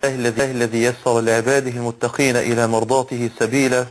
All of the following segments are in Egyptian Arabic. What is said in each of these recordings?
الذي الذي يسر لعباده المتقين إلى مرضاته سبيلا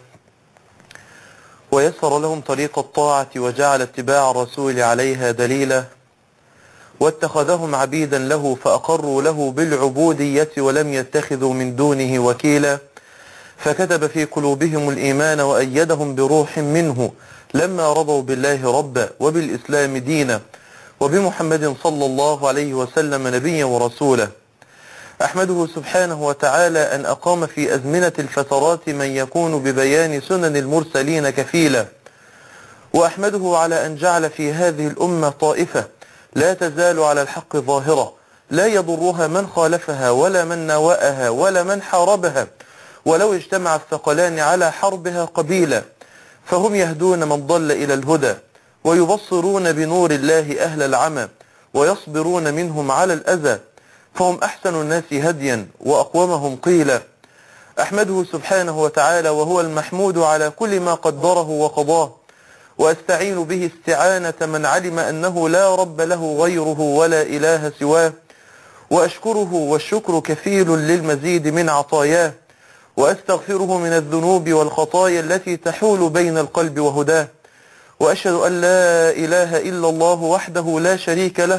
ويسر لهم طريق الطاعة وجعل اتباع الرسول عليها دليلا واتخذهم عبيدا له فأقروا له بالعبودية ولم يتخذوا من دونه وكيلا فكتب في قلوبهم الإيمان وأيدهم بروح منه لما رضوا بالله ربا وبالإسلام دينا وبمحمد صلى الله عليه وسلم نبيا ورسولا أحمده سبحانه وتعالى أن أقام في أزمنة الفترات من يكون ببيان سنن المرسلين كفيلا وأحمده على أن جعل في هذه الأمة طائفة لا تزال على الحق ظاهرة لا يضرها من خالفها ولا من نواءها ولا من حاربها ولو اجتمع الثقلان على حربها قبيلا فهم يهدون من ضل إلى الهدى ويبصرون بنور الله أهل العمى ويصبرون منهم على الأذى فهم أحسن الناس هديا وأقومهم قيلا أحمده سبحانه وتعالى وهو المحمود على كل ما قدره وقضاه وأستعين به استعانة من علم أنه لا رب له غيره ولا إله سواه وأشكره والشكر كفيل للمزيد من عطاياه وأستغفره من الذنوب والخطايا التي تحول بين القلب وهداه وأشهد أن لا إله إلا الله وحده لا شريك له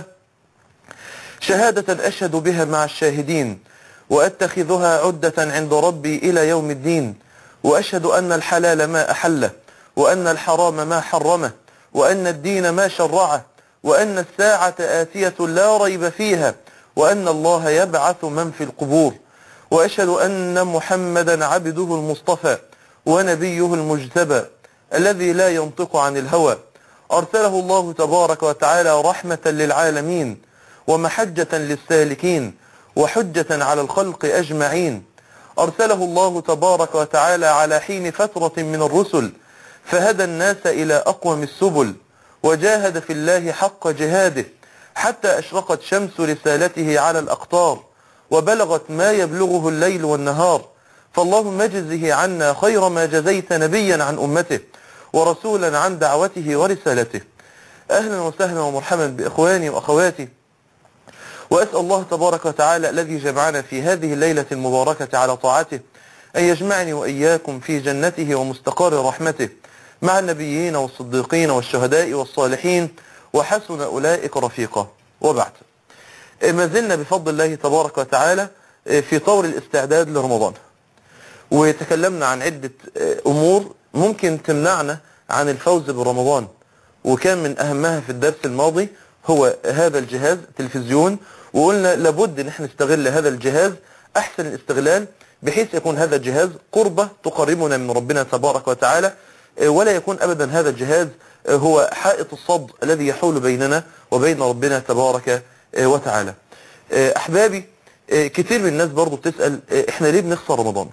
شهادة أشهد بها مع الشاهدين وأتخذها عدة عند ربي إلى يوم الدين وأشهد أن الحلال ما أحله وأن الحرام ما حرمه وأن الدين ما شرعه وأن الساعة آتية لا ريب فيها وأن الله يبعث من في القبور وأشهد أن محمدا عبده المصطفى ونبيه المجتبى الذي لا ينطق عن الهوى أرسله الله تبارك وتعالى رحمة للعالمين ومحجة للسالكين وحجة على الخلق أجمعين أرسله الله تبارك وتعالى على حين فترة من الرسل فهدى الناس إلى أقوم السبل وجاهد في الله حق جهاده حتى أشرقت شمس رسالته على الأقطار وبلغت ما يبلغه الليل والنهار فاللهم اجزه عنا خير ما جزيت نبيا عن أمته ورسولا عن دعوته ورسالته أهلا وسهلا ومرحبا بإخواني وأخواتي وأسأل الله تبارك وتعالى الذي جمعنا في هذه الليلة المباركة على طاعته أن يجمعني وإياكم في جنته ومستقر رحمته مع النبيين والصديقين والشهداء والصالحين وحسن أولئك رفيقا وبعد ما زلنا بفضل الله تبارك وتعالى في طور الاستعداد لرمضان وتكلمنا عن عدة أمور ممكن تمنعنا عن الفوز برمضان وكان من أهمها في الدرس الماضي هو هذا الجهاز تلفزيون وقلنا لابد ان احنا نستغل هذا الجهاز احسن الاستغلال بحيث يكون هذا الجهاز قربة تقربنا من ربنا تبارك وتعالى ولا يكون ابدا هذا الجهاز هو حائط الصد الذي يحول بيننا وبين ربنا تبارك وتعالى احبابي كتير من الناس برضو بتسأل احنا ليه بنخسر رمضان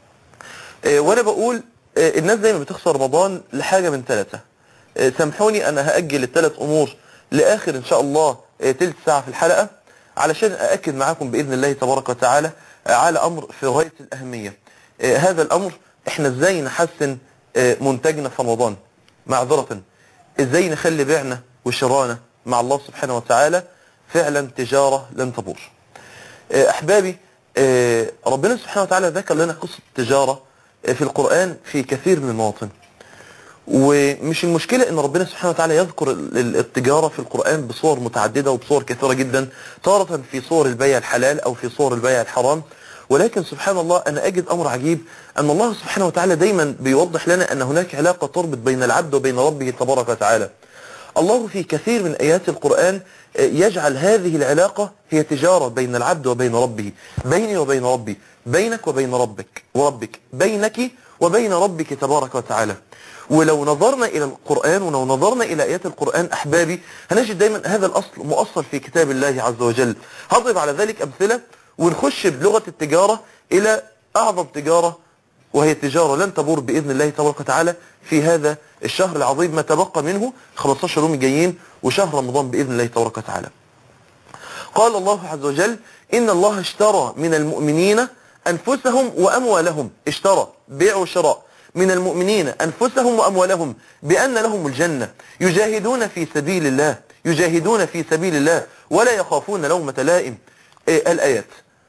وانا بقول الناس دايما بتخسر رمضان لحاجة من ثلاثة سامحوني انا هأجل الثلاث امور لاخر ان شاء الله تلت ساعة في الحلقة علشان أأكد معاكم بإذن الله تبارك وتعالى على أمر في غاية الأهمية هذا الأمر إحنا إزاي نحسن منتجنا في رمضان معذرة إزاي نخلي بيعنا وشرانا مع الله سبحانه وتعالى فعلا تجارة لن تبور أحبابي ربنا سبحانه وتعالى ذكر لنا قصة التجارة في القرآن في كثير من المواطن ومش المشكلة ان ربنا سبحانه وتعالى يذكر التجارة في القرآن بصور متعددة وبصور كثيرة جدا تارة في صور البيع الحلال او في صور البيع الحرام ولكن سبحان الله انا اجد امر عجيب ان الله سبحانه وتعالى دايما بيوضح لنا ان هناك علاقة تربط بين العبد وبين ربه تبارك وتعالى الله في كثير من ايات القرآن يجعل هذه العلاقة هي تجارة بين العبد وبين ربه بيني وبين ربي بينك وبين ربك وربك بينك وبين ربك تبارك وتعالى ولو نظرنا إلى القرآن ولو نظرنا إلى آيات القرآن أحبابي هنجد دايما هذا الأصل مؤصل في كتاب الله عز وجل هضرب على ذلك أمثلة ونخش بلغة التجارة إلى أعظم تجارة وهي التجارة لن تبور بإذن الله تبارك وتعالى في هذا الشهر العظيم ما تبقى منه 15 يوم جايين وشهر رمضان بإذن الله تبارك وتعالى قال الله عز وجل إن الله اشترى من المؤمنين أنفسهم وأموالهم اشترى بيع وشراء من المؤمنين أنفسهم وأموالهم بأن لهم الجنة يجاهدون في سبيل الله يجاهدون في سبيل الله ولا يخافون لومة لائم إيه الآيات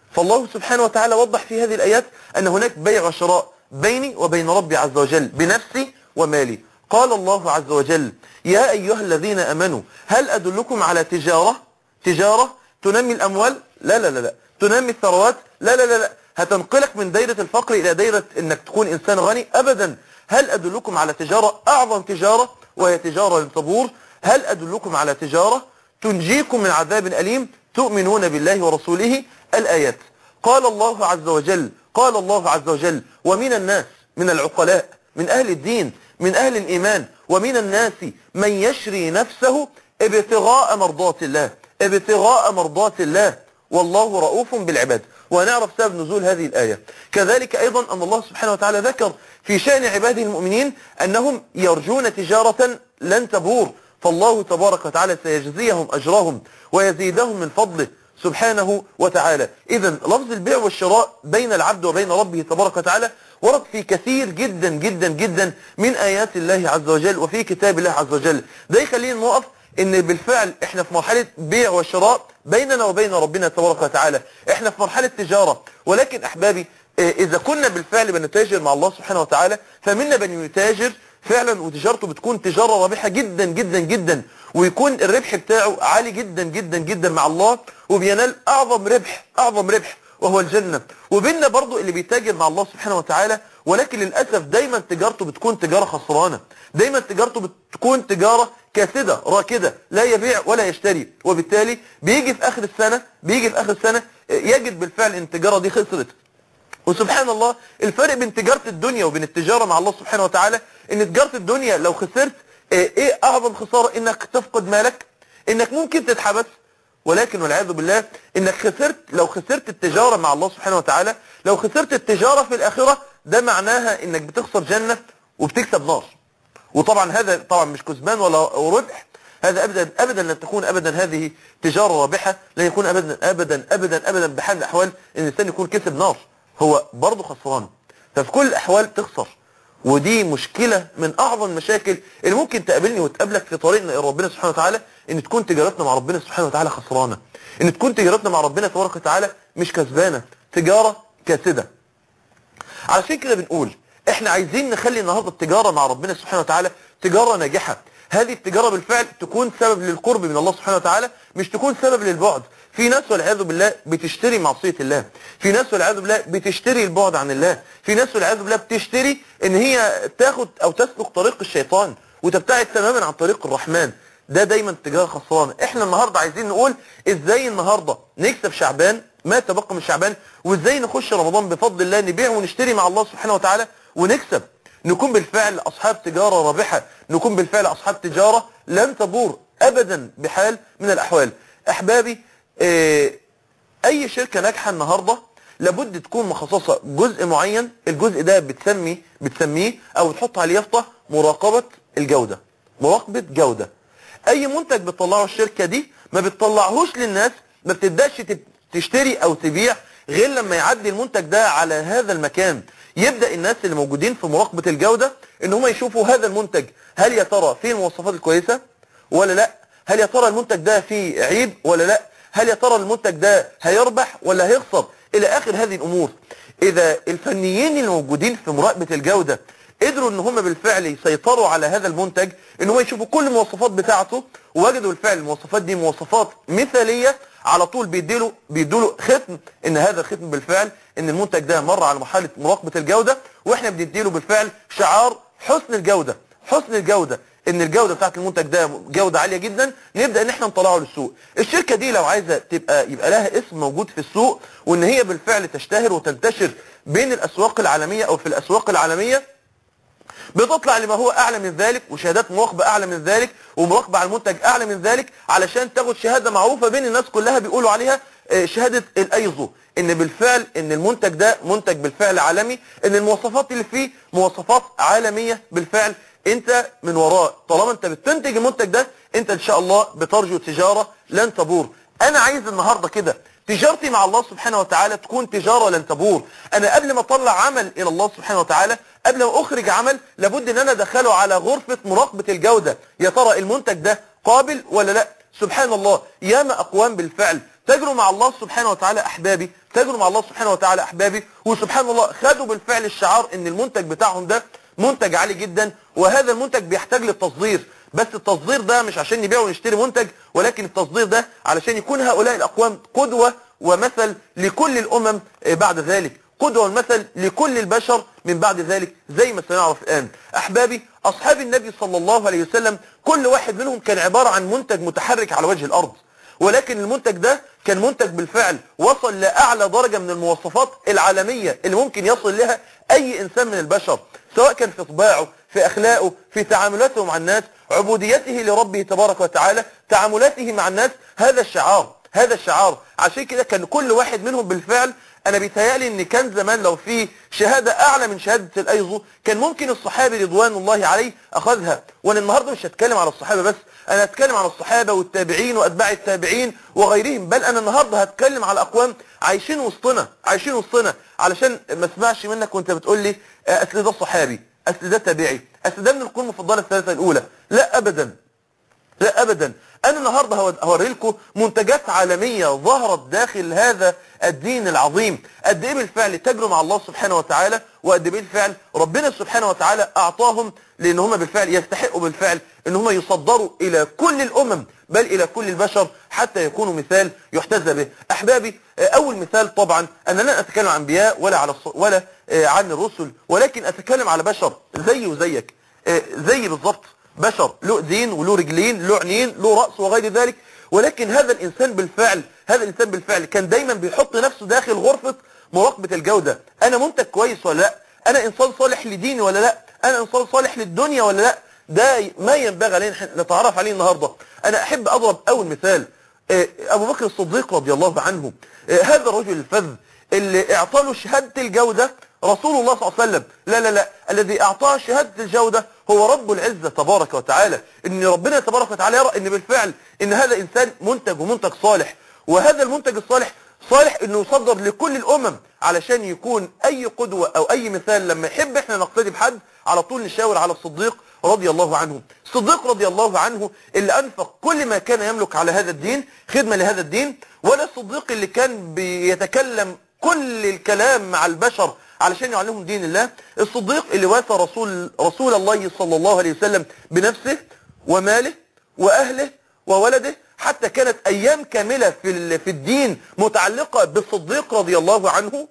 فالله سبحانه وتعالى وضح في هذه الآيات أن هناك بيع وشراء بيني وبين ربي عز وجل بنفسي ومالي قال الله عز وجل يا أيها الذين أمنوا هل أدلكم على تجارة تجارة تنمي الأموال لا لا لا لا تنمي الثروات لا لا لا لا هتنقلك من دايرة الفقر إلى دايرة أنك تكون إنسان غني أبدا هل أدلكم على تجارة أعظم تجارة وهي تجارة للطبور هل أدلكم على تجارة تنجيكم من عذاب أليم تؤمنون بالله ورسوله الآيات قال الله عز وجل قال الله عز وجل ومن الناس من العقلاء من أهل الدين من أهل الإيمان ومن الناس من يشري نفسه ابتغاء مرضات الله ابتغاء مرضات الله والله رؤوف بالعباد ونعرف سبب نزول هذه الآية كذلك أيضا أن الله سبحانه وتعالى ذكر في شأن عباده المؤمنين أنهم يرجون تجارة لن تبور فالله تبارك وتعالى سيجزيهم أجرهم ويزيدهم من فضله سبحانه وتعالى إذا لفظ البيع والشراء بين العبد وبين ربه تبارك وتعالى ورد في كثير جدا جدا جدا من آيات الله عز وجل وفي كتاب الله عز وجل ده يخلينا نقف ان بالفعل احنا في مرحلة بيع وشراء بيننا وبين ربنا تبارك وتعالى احنا في مرحلة تجارة ولكن احبابي اه اذا كنا بالفعل بنتاجر مع الله سبحانه وتعالى فمنا بن يتاجر فعلا وتجارته بتكون تجارة رابحة جدا جدا جدا ويكون الربح بتاعه عالي جدا جدا جدا مع الله وبينال اعظم ربح اعظم ربح وهو الجنة وبيننا برضو اللي بيتاجر مع الله سبحانه وتعالى ولكن للأسف دايما تجارته بتكون تجارة خسرانة دايما تجارته بتكون تجارة كاسدة راكدة لا يبيع ولا يشتري وبالتالي بيجي في آخر السنة بيجي في آخر السنة يجد بالفعل ان التجارة دي خسرت وسبحان الله الفرق بين تجارة الدنيا وبين التجارة مع الله سبحانه وتعالى ان تجارة الدنيا لو خسرت ايه اعظم خسارة انك تفقد مالك انك ممكن تتحبس ولكن والعياذ بالله انك خسرت لو خسرت التجارة مع الله سبحانه وتعالى لو خسرت التجارة في الاخرة ده معناها انك بتخسر جنة وبتكسب نار وطبعا هذا طبعا مش كسبان ولا ربح هذا ابدا ابدا لن تكون ابدا هذه تجارة رابحة لن يكون ابدا ابدا ابدا ابدا بحال من الاحوال ان الانسان يكون كسب نار هو برضه خسران ففي كل الاحوال تخسر ودي مشكلة من اعظم المشاكل اللي ممكن تقابلني وتقابلك في طريقنا الى ربنا سبحانه وتعالى ان تكون تجارتنا مع ربنا سبحانه وتعالى خسرانة ان تكون تجارتنا مع ربنا تبارك وتعالى مش كسبانة تجارة كاسدة علشان كده بنقول احنا عايزين نخلي النهاردة التجارة مع ربنا سبحانه وتعالى تجارة ناجحة هذه التجارة بالفعل تكون سبب للقرب من الله سبحانه وتعالى مش تكون سبب للبعد في ناس والعياذ بالله بتشتري معصية الله في ناس والعياذ بالله بتشتري البعد عن الله في ناس والعياذ بالله بتشتري ان هي تاخد او تسلك طريق الشيطان وتبتعد تماما عن طريق الرحمن ده دايما تجارة خسرانة احنا النهاردة عايزين نقول ازاي النهاردة نكسب شعبان ما تبقى من شعبان وازاي نخش رمضان بفضل الله نبيع ونشتري مع الله سبحانه وتعالى ونكسب نكون بالفعل اصحاب تجارة رابحة نكون بالفعل اصحاب تجارة لن تبور ابدا بحال من الاحوال احبابي اه اي شركة ناجحة النهاردة لابد تكون مخصصة جزء معين الجزء ده بتسمي بتسميه او بتحط عليه يافطة مراقبة الجودة مراقبة جودة اي منتج بتطلعه الشركة دي ما بتطلعهوش للناس ما بتبداش تشتري او تبيع غير لما يعدي المنتج ده على هذا المكان يبدأ الناس اللي موجودين في مراقبة الجودة ان هم يشوفوا هذا المنتج هل يا ترى فيه المواصفات الكويسة ولا لا هل يا ترى المنتج ده فيه عيب ولا لا هل يا ترى المنتج ده هيربح ولا هيخسر الى اخر هذه الامور اذا الفنيين الموجودين في مراقبة الجودة قدروا ان هم بالفعل يسيطروا على هذا المنتج ان هم يشوفوا كل المواصفات بتاعته ووجدوا بالفعل المواصفات دي مواصفات مثالية على طول بيديله بيديله ختم ان هذا الختم بالفعل ان المنتج ده مر على مرحله مراقبه الجوده واحنا بنديله بالفعل شعار حسن الجوده حسن الجوده ان الجوده بتاعت المنتج ده جوده عاليه جدا نبدا ان احنا نطلعه للسوق الشركه دي لو عايزه تبقى يبقى لها اسم موجود في السوق وان هي بالفعل تشتهر وتنتشر بين الاسواق العالميه او في الاسواق العالميه بتطلع لما هو اعلى من ذلك وشهادات مراقبه اعلى من ذلك ومراقبه على المنتج اعلى من ذلك علشان تاخد شهاده معروفه بين الناس كلها بيقولوا عليها شهاده الايزو ان بالفعل ان المنتج ده منتج بالفعل عالمي ان المواصفات اللي فيه مواصفات عالميه بالفعل انت من وراء طالما انت بتنتج المنتج ده انت ان شاء الله بترجو تجاره لن تبور انا عايز النهارده كده تجارتي مع الله سبحانه وتعالى تكون تجارة لن تبور انا قبل ما اطلع عمل الى الله سبحانه وتعالى قبل ما اخرج عمل لابد ان انا ادخله على غرفة مراقبة الجودة يا ترى المنتج ده قابل ولا لا سبحان الله ياما اقوام بالفعل تجروا مع الله سبحانه وتعالى احبابي تجروا مع الله سبحانه وتعالى احبابي وسبحان الله خدوا بالفعل الشعار ان المنتج بتاعهم ده منتج عالي جدا وهذا المنتج بيحتاج للتصدير بس التصدير ده مش عشان نبيع ونشتري منتج ولكن التصدير ده علشان يكون هؤلاء الاقوام قدوة ومثل لكل الامم بعد ذلك قدوة والمثل لكل البشر من بعد ذلك زي ما سنعرف الآن أحبابي أصحاب النبي صلى الله عليه وسلم كل واحد منهم كان عبارة عن منتج متحرك على وجه الأرض ولكن المنتج ده كان منتج بالفعل وصل لأعلى درجة من المواصفات العالمية اللي ممكن يصل لها أي إنسان من البشر سواء كان في طباعه في أخلاقه في تعاملاته مع الناس عبوديته لربه تبارك وتعالى تعاملاته مع الناس هذا الشعار هذا الشعار عشان كده كان كل واحد منهم بالفعل انا بيتهيألي ان كان زمان لو في شهادة اعلى من شهادة الايزو كان ممكن الصحابي رضوان الله عليه اخذها وانا النهاردة مش هتكلم على الصحابة بس انا هتكلم على الصحابة والتابعين واتباع التابعين وغيرهم بل انا النهاردة هتكلم على اقوام عايشين وسطنا عايشين وسطنا علشان ما اسمعش منك وانت بتقول لي اصل ده صحابي اصل ده تابعي اصل ده من القرون المفضلة الثلاثة الاولى لا ابدا لا ابدا انا النهاردة هوري لكم منتجات عالمية ظهرت داخل هذا الدين العظيم قد ايه بالفعل تجروا مع الله سبحانه وتعالى وقد ايه بالفعل ربنا سبحانه وتعالى اعطاهم لان هم بالفعل يستحقوا بالفعل ان هم يصدروا الى كل الامم بل الى كل البشر حتى يكونوا مثال يحتذى به احبابي اول مثال طبعا انا لن اتكلم عن انبياء ولا على ولا عن الرسل ولكن اتكلم على بشر زي وزيك زي بالظبط بشر له ايدين وله رجلين له عينين له رأس وغير ذلك ولكن هذا الإنسان بالفعل هذا الإنسان بالفعل كان دايما بيحط نفسه داخل غرفة مراقبة الجودة أنا منتج كويس ولا لا أنا إنسان صالح لديني ولا لا أنا إنسان صالح للدنيا ولا لا ده ما ينبغي علينا نتعرف عليه النهاردة أنا أحب أضرب أول مثال أبو بكر الصديق رضي الله عنه هذا الرجل الفذ اللي اعطاه شهادة الجودة رسول الله صلى الله عليه وسلم لا لا لا الذي اعطاه شهادة الجودة هو رب العزة تبارك وتعالى ان ربنا تبارك وتعالى يرى ان بالفعل ان هذا انسان منتج ومنتج صالح وهذا المنتج الصالح صالح انه يصدر لكل الامم علشان يكون اي قدوة او اي مثال لما يحب احنا نقتدي بحد على طول نشاور على الصديق رضي الله عنه الصديق رضي الله عنه اللي انفق كل ما كان يملك على هذا الدين خدمة لهذا الدين ولا الصديق اللي كان بيتكلم كل الكلام مع البشر علشان يعلمهم دين الله الصديق اللي وافى رسول رسول الله صلى الله عليه وسلم بنفسه وماله واهله وولده حتى كانت ايام كاملة في في الدين متعلقة بالصديق رضي الله عنه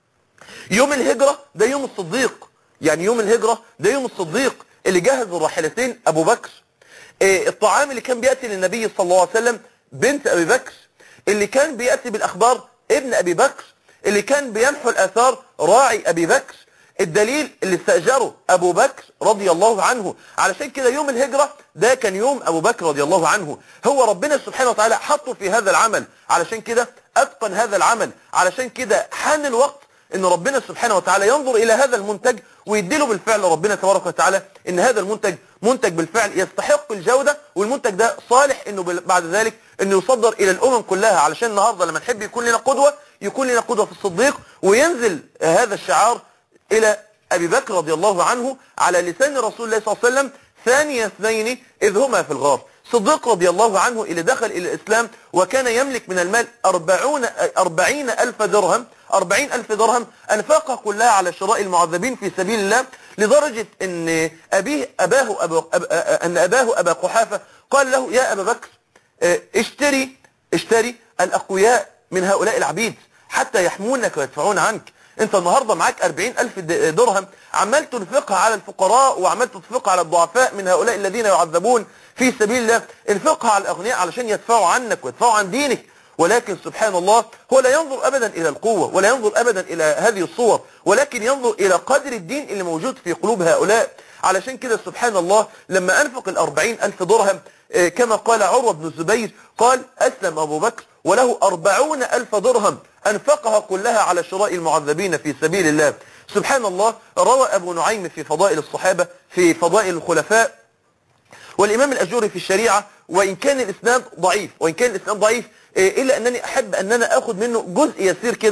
يوم الهجرة ده يوم الصديق يعني يوم الهجرة ده يوم الصديق اللي جهز الراحلتين ابو بكر إيه الطعام اللي كان بيأتي للنبي صلى الله عليه وسلم بنت ابي بكر اللي كان بيأتي بالاخبار ابن ابي بكر اللي كان بيمحو الآثار راعي أبي بكر الدليل اللي استأجره أبو بكر رضي الله عنه علشان كده يوم الهجرة ده كان يوم أبو بكر رضي الله عنه هو ربنا سبحانه وتعالى حطه في هذا العمل علشان كده أتقن هذا العمل علشان كده حان الوقت ان ربنا سبحانه وتعالى ينظر الى هذا المنتج ويديله بالفعل ربنا تبارك وتعالى ان هذا المنتج منتج بالفعل يستحق الجودة والمنتج ده صالح انه بعد ذلك انه يصدر الى الامم كلها علشان النهاردة لما نحب يكون لنا قدوة يكون لنا قدوة في الصديق وينزل هذا الشعار الى ابي بكر رضي الله عنه على لسان رسول الله صلى الله عليه وسلم ثاني اثنين اذ هما في الغار صديق رضي الله عنه اللي دخل الى الاسلام وكان يملك من المال أربعون أربعين الف درهم أربعين ألف درهم أنفقها كلها على شراء المعذبين في سبيل الله لدرجة أن أبيه أباه أبا أب أن أباه أبا قحافة قال له يا أبا بكر اشتري اشتري الأقوياء من هؤلاء العبيد حتى يحمونك ويدفعون عنك انت النهاردة معاك أربعين ألف درهم عمال تنفقها على الفقراء وعمال تنفقها على الضعفاء من هؤلاء الذين يعذبون في سبيل الله انفقها على الأغنياء علشان يدفعوا عنك ويدفعوا عن دينك ولكن سبحان الله هو لا ينظر أبدا إلى القوة ولا ينظر أبدا إلى هذه الصور ولكن ينظر إلى قدر الدين اللي موجود في قلوب هؤلاء علشان كده سبحان الله لما أنفق الأربعين ألف درهم كما قال عروة بن الزبير قال أسلم أبو بكر وله أربعون ألف درهم أنفقها كلها على شراء المعذبين في سبيل الله سبحان الله روى أبو نعيم في فضائل الصحابة في فضائل الخلفاء والإمام الأجوري في الشريعة وإن كان الإسناد ضعيف وإن كان الإسناد ضعيف إلا أنني أحب أن أنا أخذ منه جزء يسير كده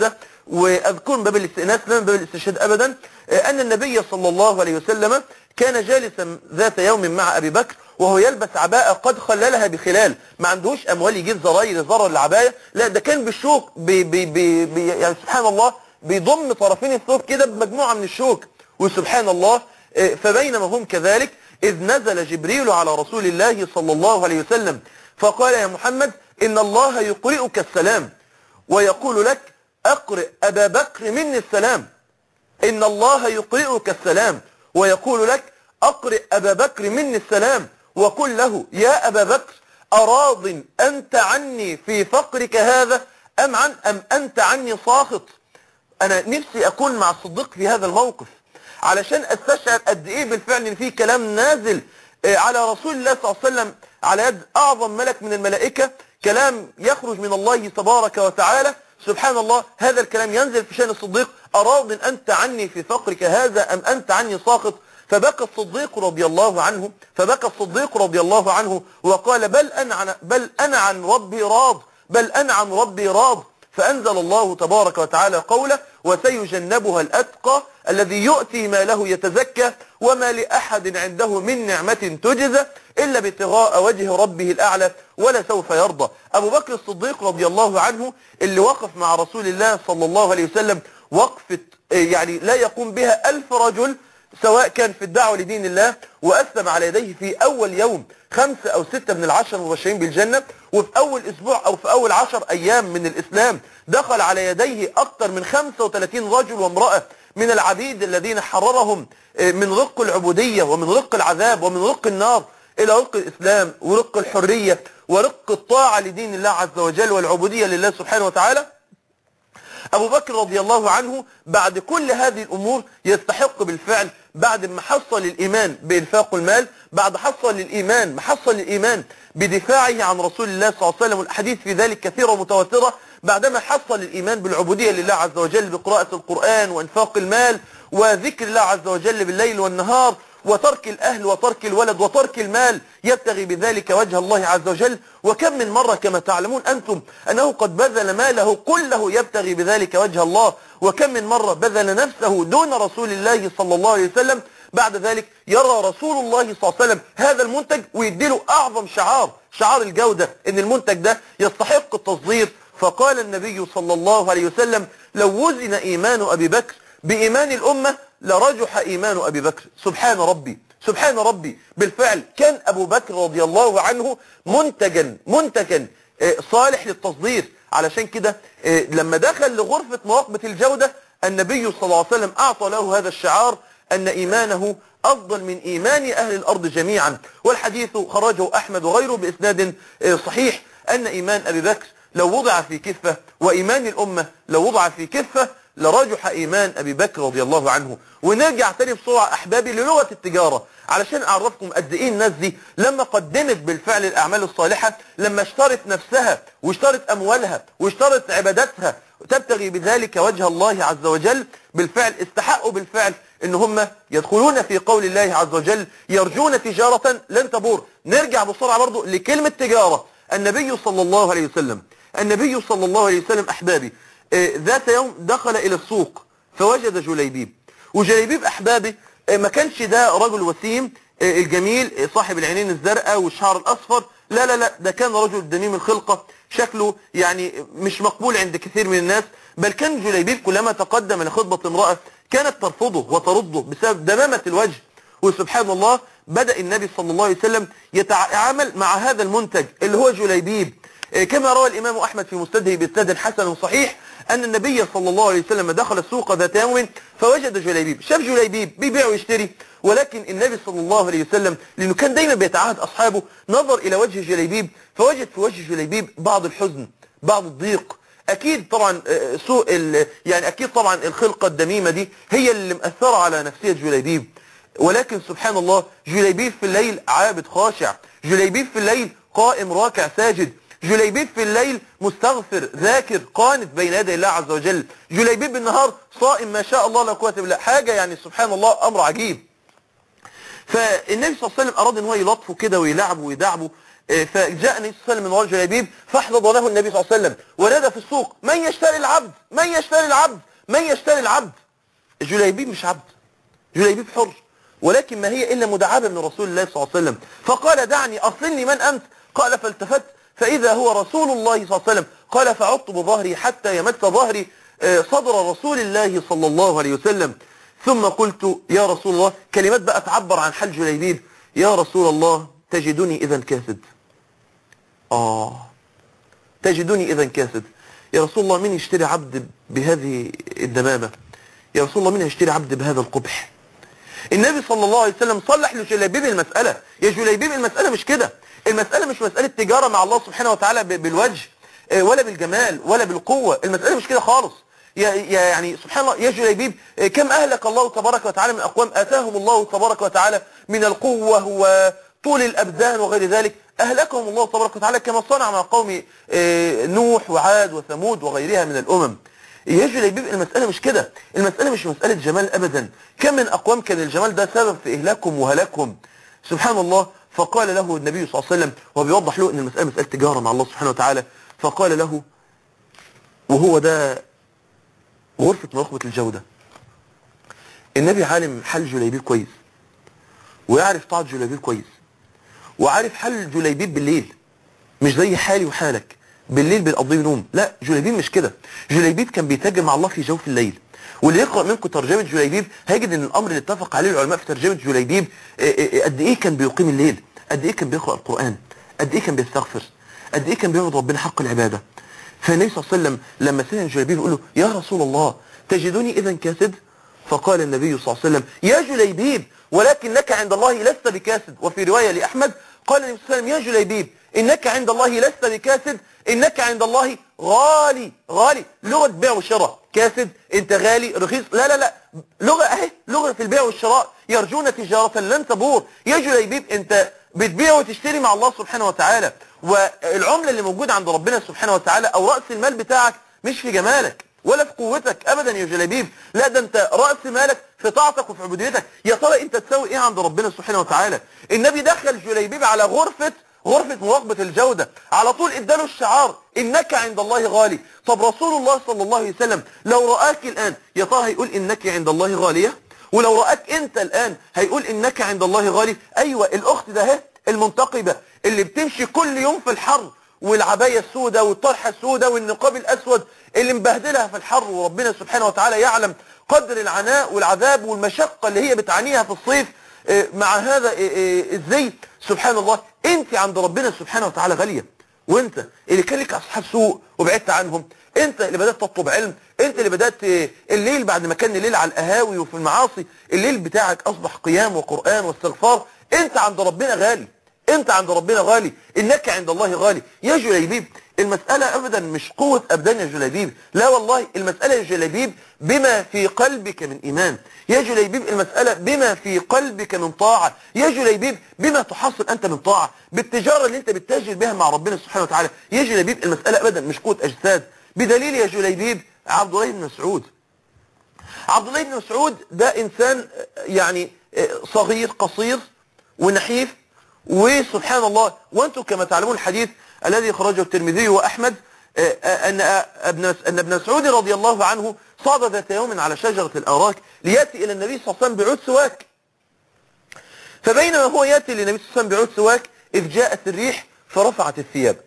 وأذكر من باب الاستئناس لا من باب الاستشهاد أبدا آه، أن النبي صلى الله عليه وسلم كان جالسا ذات يوم مع أبي بكر وهو يلبس عباءة قد خللها بخلال ما عندوش أموال يجيب زراير زرر العباية لا ده كان بالشوك بي بي بي بي يعني سبحان الله بيضم طرفين الثوب كده بمجموعة من الشوك وسبحان الله آه، فبينما هم كذلك إذ نزل جبريل على رسول الله صلى الله عليه وسلم فقال يا محمد إن الله يقرئك السلام ويقول لك أقرئ أبا بكر مني السلام إن الله يقرئك السلام ويقول لك أقرئ أبا بكر مني السلام وقل له يا أبا بكر أراض أنت عني في فقرك هذا أم, عن أم أنت عني ساخط أنا نفسي أكون مع الصديق في هذا الموقف علشان استشعر قد ايه بالفعل ان في كلام نازل آه، على رسول الله صلى الله عليه وسلم على يد اعظم ملك من الملائكة كلام يخرج من الله تبارك وتعالى سبحان الله هذا الكلام ينزل في شأن الصديق أراض أنت عني في فقرك هذا أم أنت عني ساخط فبكى الصديق رضي الله عنه فبكى الصديق رضي الله عنه وقال بل أنا عن, بل أنا عن ربي راض بل أنا عن ربي راض فأنزل الله تبارك وتعالى قوله وسيجنبها الأتقى الذي يؤتي ما له يتزكى وما لأحد عنده من نعمة تجزى إلا ابتغاء وجه ربه الأعلى ولا سوف يرضى أبو بكر الصديق رضي الله عنه اللي وقف مع رسول الله صلى الله عليه وسلم وقفة يعني لا يقوم بها ألف رجل سواء كان في الدعوة لدين الله وأسلم على يديه في أول يوم خمسة أو ستة من العشر المبشرين بالجنة وفي أول أسبوع أو في أول عشر أيام من الإسلام دخل على يديه أكثر من 35 رجل وامرأة من العبيد الذين حررهم من رق العبودية ومن رق العذاب ومن رق النار إلى رق الإسلام ورق الحرية ورق الطاعة لدين الله عز وجل والعبودية لله سبحانه وتعالى أبو بكر رضي الله عنه بعد كل هذه الأمور يستحق بالفعل بعد ما حصل الإيمان بإنفاق المال بعد حصل الإيمان ما حصل الإيمان بدفاعه عن رسول الله صلى الله عليه وسلم والحديث في ذلك كثيرة ومتواترة بعدما حصل الإيمان بالعبودية لله عز وجل بقراءة القرآن وإنفاق المال وذكر الله عز وجل بالليل والنهار وترك الأهل وترك الولد وترك المال يبتغي بذلك وجه الله عز وجل وكم من مرة كما تعلمون أنتم أنه قد بذل ماله كله يبتغي بذلك وجه الله وكم من مرة بذل نفسه دون رسول الله صلى الله عليه وسلم بعد ذلك يرى رسول الله صلى الله عليه وسلم هذا المنتج ويديله أعظم شعار شعار الجودة ان المنتج ده يستحق التصدير فقال النبي صلى الله عليه وسلم لو وزن إيمان أبي بكر بإيمان الأمة لرجح إيمان أبي بكر سبحان ربي سبحان ربي بالفعل كان أبو بكر رضي الله عنه منتجا منتجا آه، صالح للتصدير علشان كده آه، لما دخل لغرفة مواقبة الجودة النبي صلى الله عليه وسلم أعطى له هذا الشعار أن إيمانه أفضل من إيمان أهل الأرض جميعا والحديث خرجه أحمد وغيره بإسناد آه، صحيح أن إيمان أبي بكر لو وضع في كفة وإيمان الأمة لو وضع في كفة لرجح إيمان أبي بكر رضي الله عنه ونرجع تاني بسرعة أحبابي للغة التجارة علشان أعرفكم قد إيه الناس دي لما قدمت بالفعل الأعمال الصالحة لما اشترت نفسها واشترت أموالها واشترت عباداتها تبتغي بذلك وجه الله عز وجل بالفعل استحقوا بالفعل ان هم يدخلون في قول الله عز وجل يرجون تجارة لن تبور نرجع بسرعة برضو لكلمة تجارة النبي صلى الله عليه وسلم النبي صلى الله عليه وسلم أحبابي آه، ذات يوم دخل إلى السوق فوجد جليبيب وجليبيب أحبابي آه، ما كانش ده رجل وسيم آه، الجميل صاحب العينين الزرقاء والشعر الأصفر لا لا لا ده كان رجل دميم الخلقة شكله يعني مش مقبول عند كثير من الناس بل كان جليبيب كلما تقدم لخطبة امرأة كانت ترفضه وترده بسبب دمامة الوجه وسبحان الله بدأ النبي صلى الله عليه وسلم يتعامل مع هذا المنتج اللي هو جليبيب كما روى الإمام أحمد في مستدره بإسناد حسن صحيح أن النبي صلى الله عليه وسلم دخل السوق ذات يوم فوجد جليبيب شاف جليبيب بيبيع ويشتري ولكن النبي صلى الله عليه وسلم لأنه كان دايما بيتعاهد أصحابه نظر إلى وجه جليبيب فوجد في وجه جليبيب بعض الحزن بعض الضيق أكيد طبعا آه، سوء يعني أكيد طبعا الخلقة الدميمة دي هي اللي مأثرة على نفسية جليبيب ولكن سبحان الله جليبيب في الليل عابد خاشع جليبيب في الليل قائم راكع ساجد جليبيب في الليل مستغفر ذاكر قانت بين يدي الله عز وجل جليبيب بالنهار صائم ما شاء الله لا قوه الا بالله حاجه يعني سبحان الله امر عجيب فالنبي صلى الله عليه وسلم اراد ان هو يلطفه كده ويلعبه ويدعبه إيه، فجاء النبي صلى الله عليه وسلم من وراء جلابيب فاحتضنه النبي صلى الله عليه وسلم ونادى في السوق من يشتري العبد من يشتري العبد من يشتري العبد جليبيب مش عبد جليبيب حر ولكن ما هي إلا مدعبة من رسول الله صلى الله عليه وسلم فقال دعني أصلني من أنت قال فالتفت فإذا هو رسول الله صلى الله عليه وسلم قال فعدت بظهري حتى يمس ظهري آه، صدر رسول الله صلى الله عليه وسلم ثم قلت يا رسول الله كلمات بقى تعبر عن حال جليبيب يا رسول الله تجدني إذا كاسد آه تجدني إذا كاسد يا رسول الله مين يشتري عبد بهذه الدمامة يا رسول الله مين يشتري عبد بهذا القبح النبي صلى الله عليه وسلم صلح لجليبيب المسألة يا جليبيب المسألة مش كده المسألة مش مسألة تجارة مع الله سبحانه وتعالى ب- بالوجه آه، ولا بالجمال ولا بالقوة المسألة مش كده خالص يا يا يعني سبحان الله يا جليبيب آه، كم أهلك الله تبارك وتعالى من أقوام آتاهم الله تبارك وتعالى من القوة وطول الأبدان وغير ذلك أهلكهم الله تبارك وتعالى كما صنع مع قوم آه، نوح وعاد وثمود وغيرها من الأمم يا جليبيب المسألة مش كده المسألة مش مسألة جمال أبدا كم من أقوام كان الجمال ده سبب في إهلاكهم وهلاكهم سبحان الله فقال له النبي صلى الله عليه وسلم وبيوضح له أن المسألة مسألة تجارة مع الله سبحانه وتعالى فقال له وهو ده غرفة مراقبة الجودة النبي عالم حال جليبيب كويس ويعرف طاعة جليبيب كويس وعارف حال جليبيب بالليل مش زي حالي وحالك بالليل بنقضيه نوم لا جليبيب مش كده جليبيب كان بيتاجر مع الله في جوف الليل واللي يقرأ منكم ترجمة جليبيب هيجد ان الامر اللي اتفق عليه العلماء في ترجمة جليبيب آه، آه، قد ايه كان بيقيم الليل قد ايه كان بيقرأ القرآن قد ايه كان بيستغفر قد ايه كان بيعبد ربنا حق العبادة فالنبي صلى الله عليه وسلم لما سمع جليبيب يقول له يا رسول الله تجدني اذا كاسد فقال النبي صلى الله عليه وسلم يا جليبيب ولكنك عند الله لست بكاسد وفي رواية لأحمد قال النبي صلى الله عليه وسلم يا جليبيب إنك عند الله لست بكاسد إنك عند الله غالي غالي لغة بيع وشراء كاسد انت غالي رخيص لا لا لا لغة اهي لغة في البيع والشراء يرجون تجارة لن تبور يا جليبيب انت بتبيع وتشتري مع الله سبحانه وتعالى والعملة اللي موجودة عند ربنا سبحانه وتعالى او رأس المال بتاعك مش في جمالك ولا في قوتك ابدا يا جلابيب لا ده انت رأس مالك في طاعتك وفي عبوديتك يا ترى انت تساوي ايه عند ربنا سبحانه وتعالى النبي دخل جليبيب على غرفة غرفة مراقبة الجودة على طول اداله الشعار انك عند الله غالي طب رسول الله صلى الله عليه وسلم لو رآك الان يا ترى هيقول انك عند الله غالية ولو رآك انت الان هيقول انك عند الله غالي ايوه الاخت ده اهي المنتقبة اللي بتمشي كل يوم في الحر والعباية السوداء والطرحة السوداء والنقاب الأسود اللي مبهدلها في الحر وربنا سبحانه وتعالى يعلم قدر العناء والعذاب والمشقة اللي هي بتعانيها في الصيف آه، مع هذا آه، آه، الزي سبحان الله انت عند ربنا سبحانه وتعالى غالية وانت اللي كان لك اصحاب سوء وبعدت عنهم انت اللي بدأت تطلب علم انت اللي بدأت آه، الليل بعد ما كان الليل على القهاوي وفي المعاصي الليل بتاعك اصبح قيام وقرآن واستغفار انت عند ربنا غالي انت عند ربنا غالي انك عند الله غالي يا جليبيب المسألة ابدا مش قوة ابدان يا جليبيب لا والله المسألة يا جليبيب بما في قلبك من ايمان يا جليبيب المسألة بما في قلبك من طاعة يا جليبيب بما تحصل انت من طاعة بالتجارة اللي انت بتتاجر بها مع ربنا سبحانه وتعالى يا جليبيب المسألة ابدا مش قوة اجساد بدليل يا جليبيب عبد الله بن مسعود عبد الله بن مسعود ده انسان يعني صغير قصير ونحيف وسبحان الله وانتم كما تعلمون الحديث الذي خرجه الترمذي واحمد ان ابن ان ابن مسعود رضي الله عنه صعد ذات يوم على شجرة الاراك لياتي الى النبي صلى الله عليه وسلم بعود سواك فبينما هو ياتي للنبي صلى الله عليه وسلم بعود سواك اذ جاءت الريح فرفعت الثياب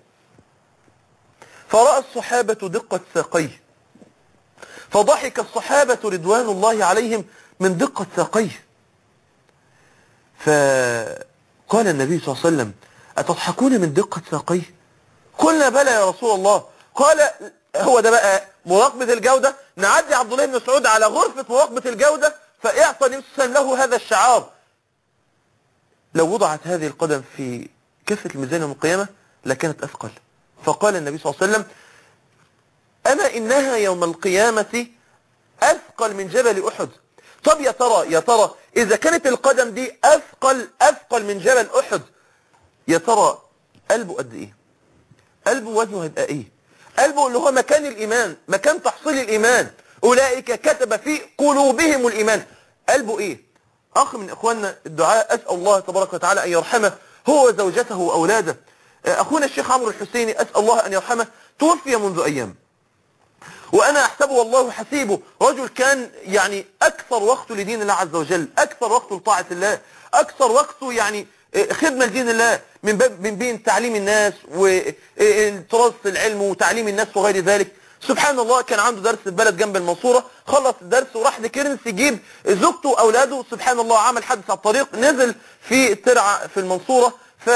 فرأى الصحابة دقة ساقيه فضحك الصحابة رضوان الله عليهم من دقة ساقيه فقال النبي صلى الله عليه وسلم أتضحكون من دقة ساقيه قلنا بلى يا رسول الله قال هو ده بقى مراقبة الجودة نعدي عبد الله بن مسعود على غرفة مراقبة الجودة فاعطى النبي صلى الله عليه وسلم له هذا الشعار لو وضعت هذه القدم في كفة الميزان يوم القيامة لكانت أثقل فقال النبي صلى الله عليه وسلم أما إنها يوم القيامة أثقل من جبل أحد طب يا ترى يا ترى إذا كانت القدم دي أثقل أثقل من جبل أحد يا ترى قلبه قد إيه قلبه وزنه هيبقى إيه قلبه اللي هو مكان الإيمان مكان تحصيل الإيمان أولئك كتب في قلوبهم الإيمان قلبه إيه أخ من إخواننا الدعاء أسأل الله تبارك وتعالى أن يرحمه هو وزوجته وأولاده اخونا الشيخ عمرو الحسيني اسال الله ان يرحمه توفي منذ ايام وانا احسبه والله حسيبه رجل كان يعني اكثر وقته لدين الله عز وجل اكثر وقته لطاعة الله اكثر وقته يعني خدمة لدين الله من باب من بين تعليم الناس وتراث العلم وتعليم الناس وغير ذلك سبحان الله كان عنده درس في بلد جنب المنصورة خلص الدرس وراح لكيرنس يجيب زوجته واولاده سبحان الله عمل حادث على الطريق نزل في ترعة في المنصورة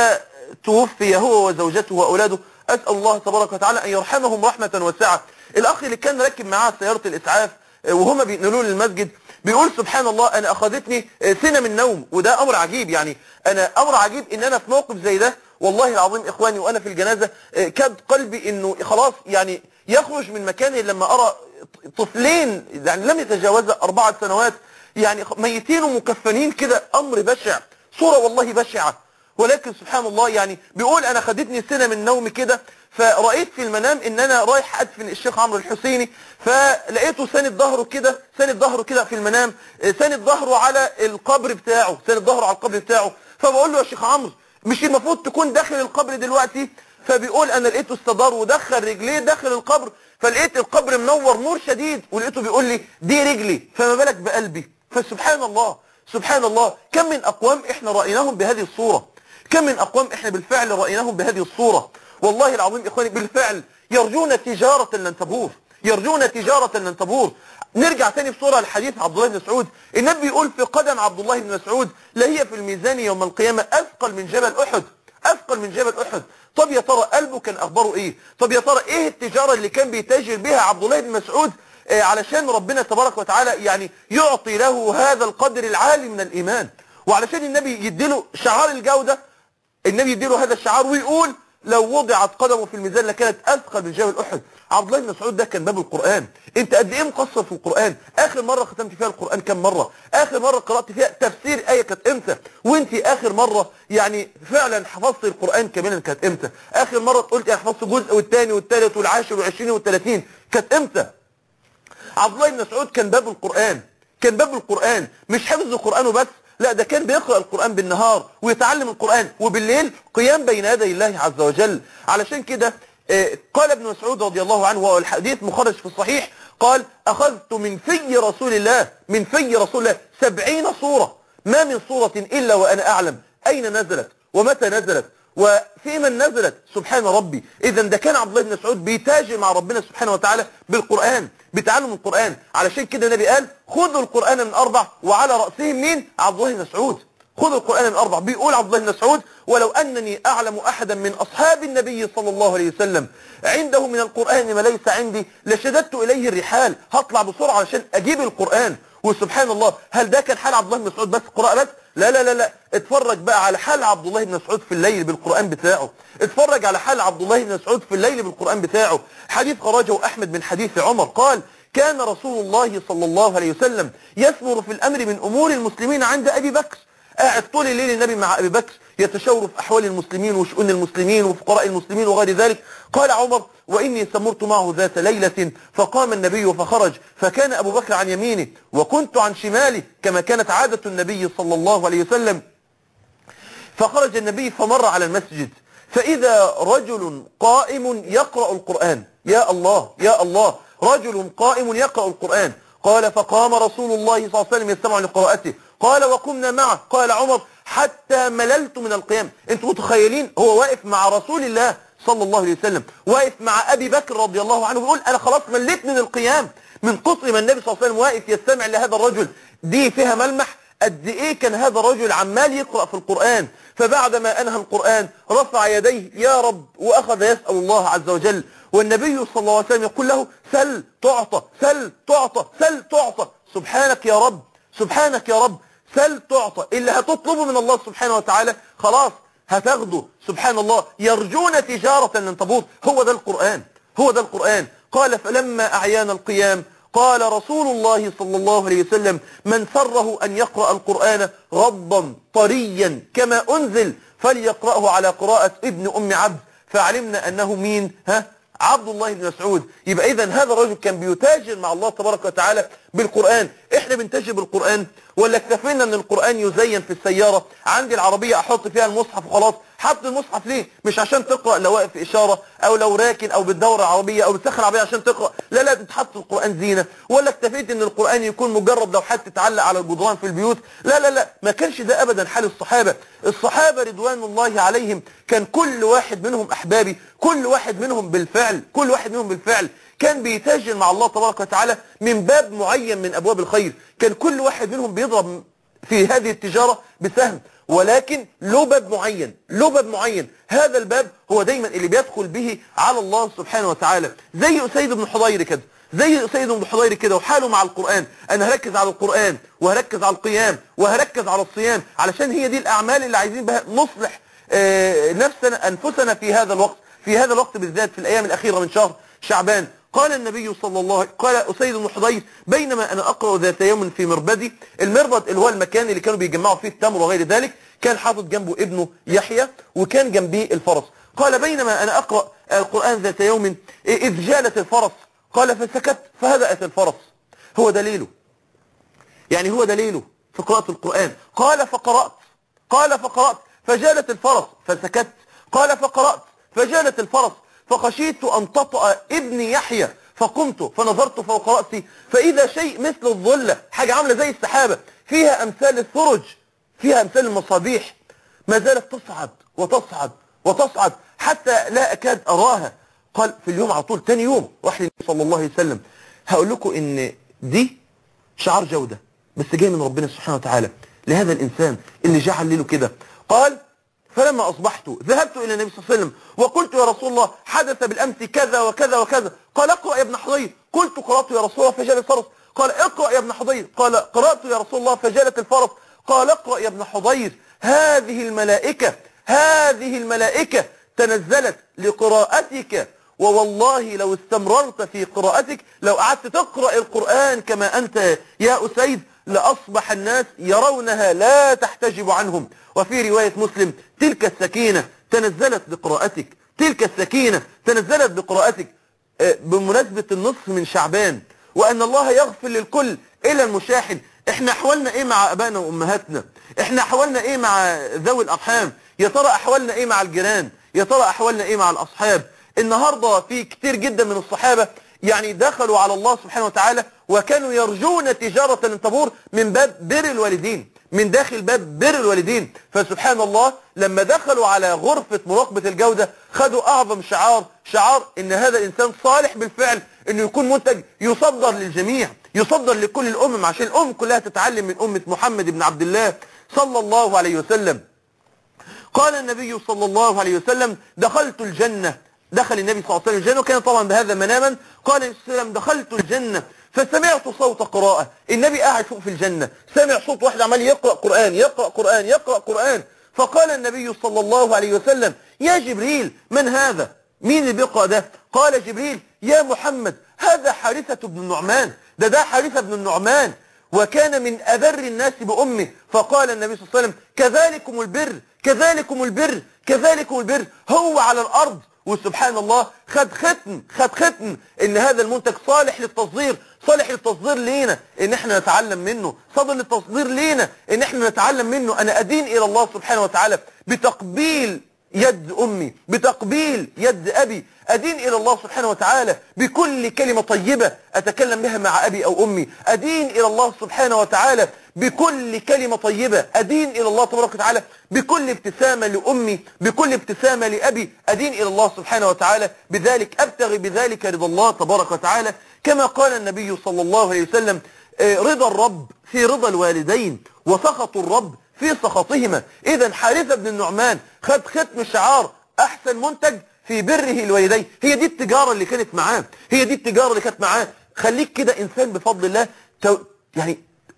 فتوفي هو وزوجته واولاده اسال الله تبارك وتعالى ان يرحمهم رحمة واسعة الاخ اللي كان راكب معاه سيارة الاسعاف وهما بينقلوه للمسجد بيقول سبحان الله انا اخذتني سنة من نوم وده امر عجيب يعني انا امر عجيب ان انا في موقف زي ده والله العظيم اخواني وانا في الجنازة كاد قلبي انه خلاص يعني يخرج من مكانه لما ارى طفلين يعني لم يتجاوز اربعة سنوات يعني ميتين ومكفنين كده امر بشع صورة والله بشعة ولكن سبحان الله يعني بيقول انا خدتني سنة من نومي كده فرأيت في المنام ان انا رايح ادفن الشيخ عمرو الحسيني فلقيته ساند ظهره كده ساند ظهره كده في المنام ساند ظهره على القبر بتاعه ساند ظهره على القبر بتاعه فبقول له يا شيخ عمرو مش المفروض تكون داخل القبر دلوقتي فبيقول انا لقيته استدار ودخل رجليه داخل القبر فلقيت القبر منور نور شديد ولقيته بيقول لي دي رجلي فما بالك بقلبي فسبحان الله سبحان الله كم من اقوام احنا رأيناهم بهذه الصورة كم من اقوام احنا بالفعل رأيناهم بهذه الصورة والله العظيم اخواني بالفعل يرجون تجارة لن تبور يرجون تجارة لن تبور نرجع تاني بصورة الحديث عبد الله بن مسعود النبي يقول في قدم عبد الله بن مسعود لهي في الميزان يوم القيامة اثقل من جبل احد اثقل من جبل احد طب يا ترى قلبه كان اخباره ايه طب يا ترى ايه التجارة اللي كان بيتاجر بها عبد الله بن مسعود آه علشان ربنا تبارك وتعالى يعني يعطي له هذا القدر العالي من الايمان وعلشان النبي يديله شعار الجودة النبي يديله هذا الشعار ويقول لو وضعت قدمه في الميزان لكانت اثقل من جبل احد عبد الله بن مسعود ده كان باب القرآن انت قد ايه مقصر في القرآن اخر مرة ختمت فيها القرآن كم مرة اخر مرة قرأت فيها تفسير اية كانت امتى وانت اخر مرة يعني فعلا حفظت القرآن كاملا كانت امتى اخر مرة قلت انا حفظت جزء والثاني والثالث والعاشر والعشرين والثلاثين كانت امتى عبد الله بن مسعود كان باب القرآن كان باب القرآن مش حفظ القرآن وبس لا ده كان بيقرأ القرآن بالنهار ويتعلم القرآن وبالليل قيام بين يدي الله عز وجل علشان كده قال ابن مسعود رضي الله عنه وهو الحديث مخرج في الصحيح قال أخذت من في رسول الله من في رسول الله سبعين صورة ما من صورة إلا وأنا أعلم أين نزلت ومتى نزلت وفي من نزلت سبحان ربي إذا ده كان عبد الله بن مسعود بيتاجر مع ربنا سبحانه وتعالى بالقرآن بتعلم القرآن علشان كده النبي قال خذوا القرآن من أربع وعلى رأسهم مين عبد الله بن مسعود خذوا القرآن من أربع بيقول عبد الله بن مسعود ولو أنني أعلم أحدا من أصحاب النبي صلى الله عليه وسلم عنده من القرآن ما ليس عندي لشددت إليه الرحال هطلع بسرعة عشان أجيب القرآن وسبحان الله هل ده كان حال عبد الله بن مسعود بس قراءة بس لا لا لا لا اتفرج بقى على حال عبد الله بن مسعود في الليل بالقرآن بتاعه اتفرج على حال عبد الله بن مسعود في الليل بالقرآن بتاعه حديث خرجه أحمد من حديث عمر قال كان رسول الله صلى الله عليه وسلم يثمر في الأمر من أمور المسلمين عند أبي بكر قاعد طول الليل النبي مع أبي بكر يتشاور في أحوال المسلمين وشؤون المسلمين وفقراء المسلمين وغير ذلك قال عمر وإني سمرت معه ذات ليلة فقام النبي فخرج فكان أبو بكر عن يمينه وكنت عن شماله كما كانت عادة النبي صلى الله عليه وسلم فخرج النبي فمر على المسجد فإذا رجل قائم يقرأ القرآن يا الله يا الله رجل قائم يقرأ القرآن قال فقام رسول الله صلى الله عليه وسلم يستمع لقراءته قال وقمنا معه قال عمر حتى مللت من القيام انتوا متخيلين هو واقف مع رسول الله صلى الله عليه وسلم واقف مع أبي بكر رضي الله عنه بيقول أنا خلاص مليت من القيام من كتر ما النبي صلى الله عليه وسلم واقف يستمع لهذا الرجل دي فيها ملمح قد ايه كان هذا الرجل عمال يقرأ في القرآن فبعدما أنهى القرآن رفع يديه يا رب وأخذ يسأل الله عز وجل والنبي صلى الله عليه وسلم يقول له سل تعطى سل تعطى سل تعطى سبحانك يا رب سبحانك يا رب سل تعطى اللي هتطلبه من الله سبحانه وتعالى خلاص هتاخده سبحان الله يرجون تجارة لن تبور هو ده القرآن هو ده القرآن قال فلما أعيان القيام قال رسول الله صلى الله عليه وسلم من سره أن يقرأ القرآن غضا طريا كما أنزل فليقرأه على قراءة ابن أم عبد فعلمنا أنه مين ها عبد الله بن مسعود يبقى اذا هذا الرجل كان بيتاجر مع الله تبارك وتعالى بالقرآن احنا بنتاجر بالقرآن ولا اكتفينا ان القرآن يزين في السيارة عندي العربية احط فيها المصحف وخلاص حط المصحف ليه مش عشان تقرأ لو واقف في إشارة أو لو راكن أو بالدورة عربية أو بتسخن عربية عشان تقرأ لا لا تحط القرآن زينة ولا اكتفيت ان القرآن يكون مجرد لو حد تتعلق على الجدران في البيوت لا لا لا ما كانش ده أبدا حال الصحابة الصحابة رضوان الله عليهم كان كل واحد منهم أحبابي كل واحد منهم بالفعل كل واحد منهم بالفعل كان بيتاجر مع الله تبارك وتعالى من باب معين من أبواب الخير كان كل واحد منهم بيضرب في هذه التجارة بسهم ولكن له باب معين له باب معين هذا الباب هو دايما اللي بيدخل به على الله سبحانه وتعالى زي أسيد بن حضير كده زي أسيد بن حضير كده وحاله مع القرآن أنا هركز على القرآن وهركز على القيام وهركز على الصيام علشان هي دي الأعمال اللي عايزين بها نصلح آه، نفسنا أنفسنا في هذا الوقت في هذا الوقت بالذات في الأيام الأخيرة من شهر شعبان قال النبي صلى الله عليه قال أسيد بن حضير بينما أنا أقرأ ذات يوم في مربدي المربد اللي هو المكان اللي كانوا بيجمعوا فيه التمر وغير ذلك كان حاطط جنبه ابنه يحيى وكان جنبيه الفرس قال بينما أنا أقرأ القرآن ذات يوم إذ جالت الفرس قال فسكت فهدأت الفرس هو دليله يعني هو دليله في قراءة القرآن قال فقرأت قال فقرأت فجالت الفرس فسكت قال فقرأت فجالت الفرس فخشيت أن تطأ ابني يحيى فقمت فنظرت فوق رأسي فإذا شيء مثل الظلة حاجة عاملة زي السحابة فيها أمثال الثرج فيها أمثال المصابيح ما زالت تصعد وتصعد وتصعد حتى لا أكاد أراها قال في اليوم على طول تاني يوم راح للنبي صلى الله عليه وسلم هقول لكم إن دي شعار جودة بس جاي من ربنا سبحانه وتعالى لهذا الإنسان اللي جعل له كده قال فلما أصبحت ذهبت إلى النبي صلى الله عليه وسلم وقلت يا رسول الله حدث بالأمس كذا وكذا وكذا قال اقرأ يا ابن حضير قلت قرأت يا رسول الله فجال الفرس قال اقرأ يا ابن حضير قال قرأت يا رسول الله فجالت الفرس قال اقرأ يا ابن حضير هذه الملائكة هذه الملائكة تنزلت لقراءتك ووالله لو استمررت في قراءتك لو قعدت تقرأ القرآن كما أنت يا أسيد لأصبح الناس يرونها لا تحتجب عنهم وفي رواية مسلم تلك السكينة تنزلت بقراءتك تلك السكينة تنزلت بقراءتك آه، بمناسبة النصف من شعبان وأن الله يغفر للكل إلى المشاحن احنا أحوالنا ايه مع أبانا وأمهاتنا احنا أحوالنا ايه مع ذوي الأرحام يا ترى أحوالنا ايه مع الجيران يا ترى أحوالنا ايه مع الأصحاب النهاردة في كتير جدا من الصحابة يعني دخلوا على الله سبحانه وتعالى وكانوا يرجون تجارة لن تبور من باب بر الوالدين من داخل باب بر الوالدين فسبحان الله لما دخلوا على غرفة مراقبة الجودة خدوا أعظم شعار شعار إن هذا الإنسان صالح بالفعل إنه يكون منتج يصدر للجميع يصدر لكل الأمم عشان الأمم كلها تتعلم من أمة محمد بن عبد الله صلى الله عليه وسلم قال النبي صلى الله عليه وسلم دخلت الجنة دخل النبي صلى الله عليه وسلم الجنة وكان طبعا بهذا مناما قال النبي صلى الله عليه وسلم دخلت الجنة فسمعت صوت قراءة النبي قاعد فوق في الجنة سمع صوت واحد عمال يقرأ قرآن يقرأ قرآن يقرأ قرآن فقال النبي صلى الله عليه وسلم يا جبريل من هذا مين اللي بيقرأ ده قال جبريل يا محمد هذا حارثة بن النعمان ده ده حارثة بن النعمان وكان من أبر الناس بأمه فقال النبي صلى الله عليه وسلم كذلكم البر كذلكم البر كذلكم البر هو على الأرض وسبحان الله خد ختم خد ختم ان هذا المنتج صالح للتصدير صالح للتصدير لينا ان احنا نتعلم منه صالح للتصدير لينا ان احنا نتعلم منه انا ادين الى الله سبحانه وتعالى بتقبيل يد امي بتقبيل يد ابي ادين الى الله سبحانه وتعالى بكل كلمة طيبة اتكلم بها مع ابي او امي ادين الى الله سبحانه وتعالى بكل كلمة طيبة أدين إلى الله تبارك وتعالى بكل ابتسامة لأمي بكل ابتسامة لأبي أدين إلى الله سبحانه وتعالى بذلك أبتغي بذلك رضا الله تبارك وتعالى كما قال النبي صلى الله عليه وسلم آه، رضا الرب في رضا الوالدين وسخط الرب في سخطهما إذا حارثة بن النعمان خد ختم شعار أحسن منتج في بره الوالدين هي دي التجارة اللي كانت معاه هي دي التجارة اللي كانت معاه خليك كده إنسان بفضل الله تو يعني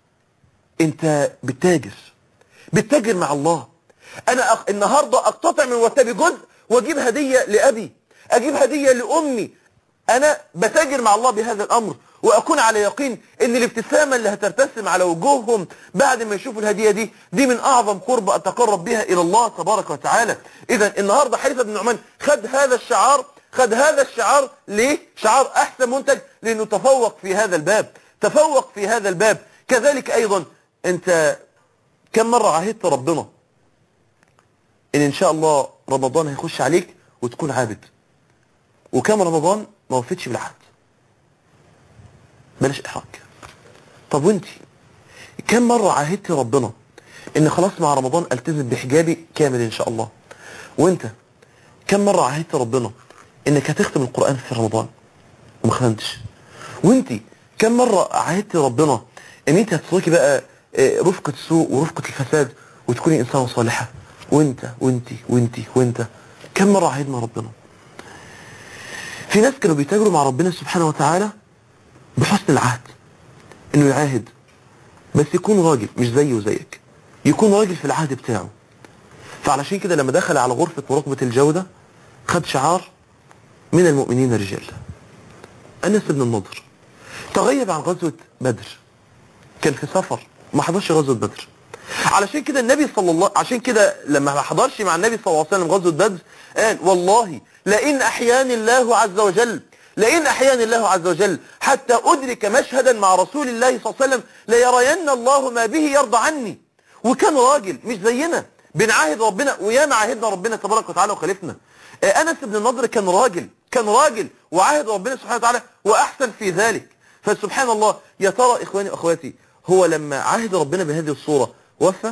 انت بتتاجر بتتاجر مع الله انا أق... النهاردة اقتطع من مرتبي جزء واجيب هدية لابي اجيب هدية لامي انا بتاجر مع الله بهذا الامر واكون على يقين ان الابتسامة اللي هترتسم على وجوههم بعد ما يشوفوا الهدية دي دي من اعظم قرب اتقرب بها الى الله تبارك وتعالى اذا النهاردة حارثة بن نعمان خد هذا الشعار خد هذا الشعار ليه شعار احسن منتج لانه تفوق في هذا الباب تفوق في هذا الباب كذلك ايضا انت كم مرة عهدت ربنا ان ان شاء الله رمضان هيخش عليك وتكون عابد وكام رمضان ما وفتش بالعهد بلاش احراج طب وانت كم مرة عاهدتي ربنا ان خلاص مع رمضان التزم بحجابي كامل ان شاء الله وانت كم مرة عاهدت ربنا انك هتختم القرآن في رمضان وما ختمتش وانت كم مرة عاهدت ربنا ان انت هتتركي بقى آه، رفقة السوء ورفقة الفساد وتكوني انسانة صالحة وانت وانت وانت وانت كم مرة عاهدنا ربنا في ناس كانوا بيتاجروا مع ربنا سبحانه وتعالى بحسن العهد انه يعاهد بس يكون راجل مش زيه وزيك يكون راجل في العهد بتاعه فعلشان كده لما دخل على غرفة مراقبة الجودة خد شعار من المؤمنين رجال أنس بن النضر تغيب عن غزوة بدر كان في سفر ما حضرش غزوة بدر علشان كده النبي صلى الله عشان كده لما ما حضرش مع النبي صلى الله عليه وسلم غزوة بدر قال والله لئن أحياني الله عز وجل لئن أحياني الله عز وجل حتى أدرك مشهدا مع رسول الله صلى الله عليه وسلم ليرين الله ما به يرضى عني وكان راجل مش زينا بنعاهد ربنا وياما عاهدنا ربنا تبارك وتعالى وخالفنا آه، أنس بن النضر كان راجل كان راجل وعاهد ربنا سبحانه وتعالى وأحسن في ذلك فسبحان الله يا ترى إخواني وأخواتي هو لما عاهد ربنا بهذه الصورة وفى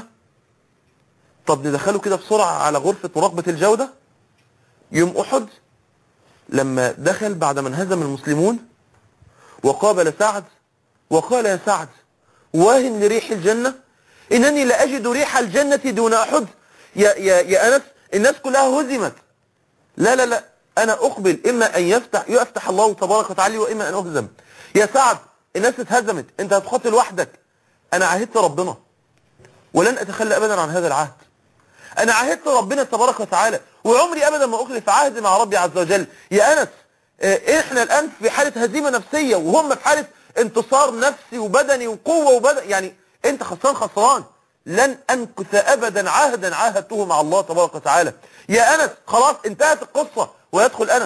طب ندخله كده بسرعة على غرفة مراقبة الجودة يوم أحد لما دخل بعد ما انهزم المسلمون وقابل سعد وقال يا سعد واهن لريح الجنة إنني لأجد ريح الجنة دون أحد يا, يا, يا أنس الناس كلها هزمت لا لا لا أنا أقبل إما أن يفتح يفتح الله تبارك وتعالى وإما أن أهزم يا سعد الناس اتهزمت أنت هتقاتل وحدك أنا عاهدت ربنا ولن أتخلى أبدا عن هذا العهد أنا عاهدت ربنا تبارك وتعالى وعمري أبدا ما أخلف عهد مع ربي عز وجل يا أنس آه، إحنا الآن في حالة هزيمة نفسية وهم في حالة انتصار نفسي وبدني وقوة وبدن يعني أنت خسران خسران لن أنكث أبدا عهدا عاهدته مع الله تبارك وتعالى يا أنس خلاص انتهت القصة ويدخل أنس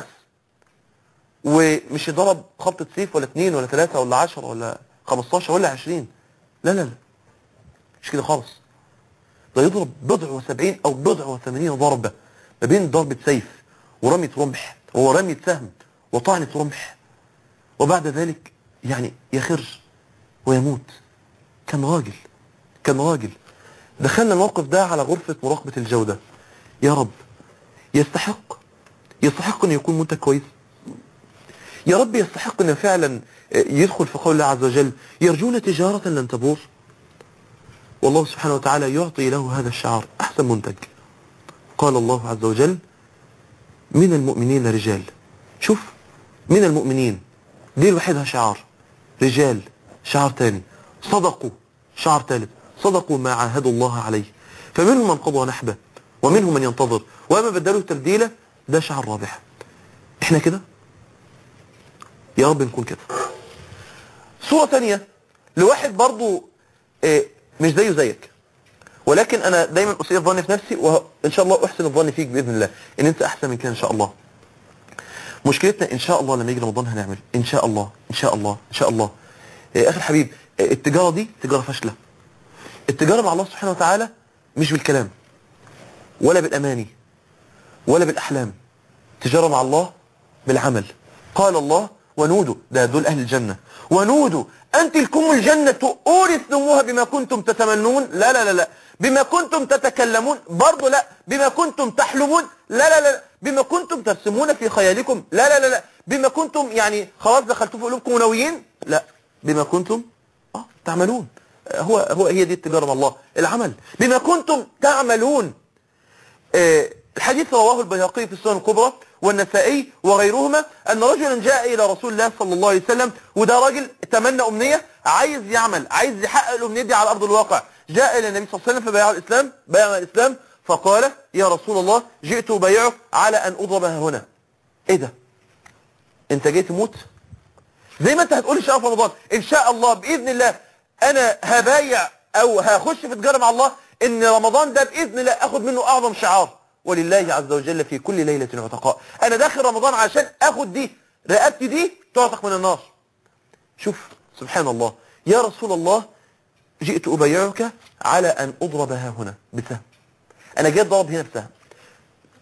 ومش يضرب خبطة سيف ولا اثنين ولا ثلاثة ولا عشرة ولا خمستاشر ولا عشرين لا لا لا مش كده خالص ده يضرب بضع وسبعين او بضع وثمانين ضربة ما بين ضربة سيف ورمية رمح ورمية سهم وطعنة رمح وبعد ذلك يعني يخر ويموت كان راجل كان راجل دخلنا الموقف ده على غرفة مراقبة الجودة يا رب يستحق يستحق ان يكون منتج كويس يا رب يستحق ان فعلا يدخل في قول الله عز وجل يرجون تجارة لن تبور والله سبحانه وتعالى يعطي له هذا الشعار أحسن منتج قال الله عز وجل من المؤمنين رجال شوف من المؤمنين دي لوحدها شعار رجال شعار تاني صدقوا شعار ثالث صدقوا ما عاهدوا الله عليه فمنهم من قضى نحبه ومنهم من ينتظر وما بدلوا تبديلا ده شعار رابع احنا كده يا رب نكون كده صورة ثانية لواحد برضو اه مش زيه زيك ولكن انا دايما اسيء الظن في نفسي وان شاء الله احسن الظن فيك باذن الله ان انت احسن من كده ان شاء الله مشكلتنا ان شاء الله لما يجي رمضان هنعمل ان شاء الله ان شاء الله ان شاء الله اه اخي الحبيب اه التجاره دي تجاره فاشله التجاره مع الله سبحانه وتعالى مش بالكلام ولا بالاماني ولا بالاحلام تجاره مع الله بالعمل قال الله ونودوا ده دول أهل الجنة ونودوا أن تلكم الجنة أورثتموها بما كنتم تتمنون لا لا لا لا بما كنتم تتكلمون برضو لا بما كنتم تحلمون لا لا لا بما كنتم ترسمون في خيالكم لا لا لا لا بما كنتم يعني خلاص دخلتوا في قلوبكم منويين لا بما كنتم اه تعملون هو هو هي دي التجارة مع الله العمل بما كنتم تعملون آه الحديث رواه البيهقي في السنن الكبرى والنسائي وغيرهما أن رجلا جاء إلى رسول الله صلى الله عليه وسلم وده راجل تمنى أمنية عايز يعمل عايز يحقق الأمنية دي على أرض الواقع جاء إلى النبي صلى الله عليه وسلم فبايع الإسلام بايع الإسلام فقال يا رسول الله جئت أبايعك على أن أضربها هنا إيه ده أنت جاي تموت زي ما أنت هتقول إن شاء الله في رمضان إن شاء الله بإذن الله أنا هبايع أو هخش في تجارة مع الله إن رمضان ده بإذن الله أخذ منه أعظم شعار ولله عز وجل في كل ليلة عتقاء انا داخل رمضان عشان اخد دي رقبتي دي تعتق من النار شوف سبحان الله يا رسول الله جئت أبايعك على أن أضرب ها هنا بسهم أنا جاي أضرب هنا بسهم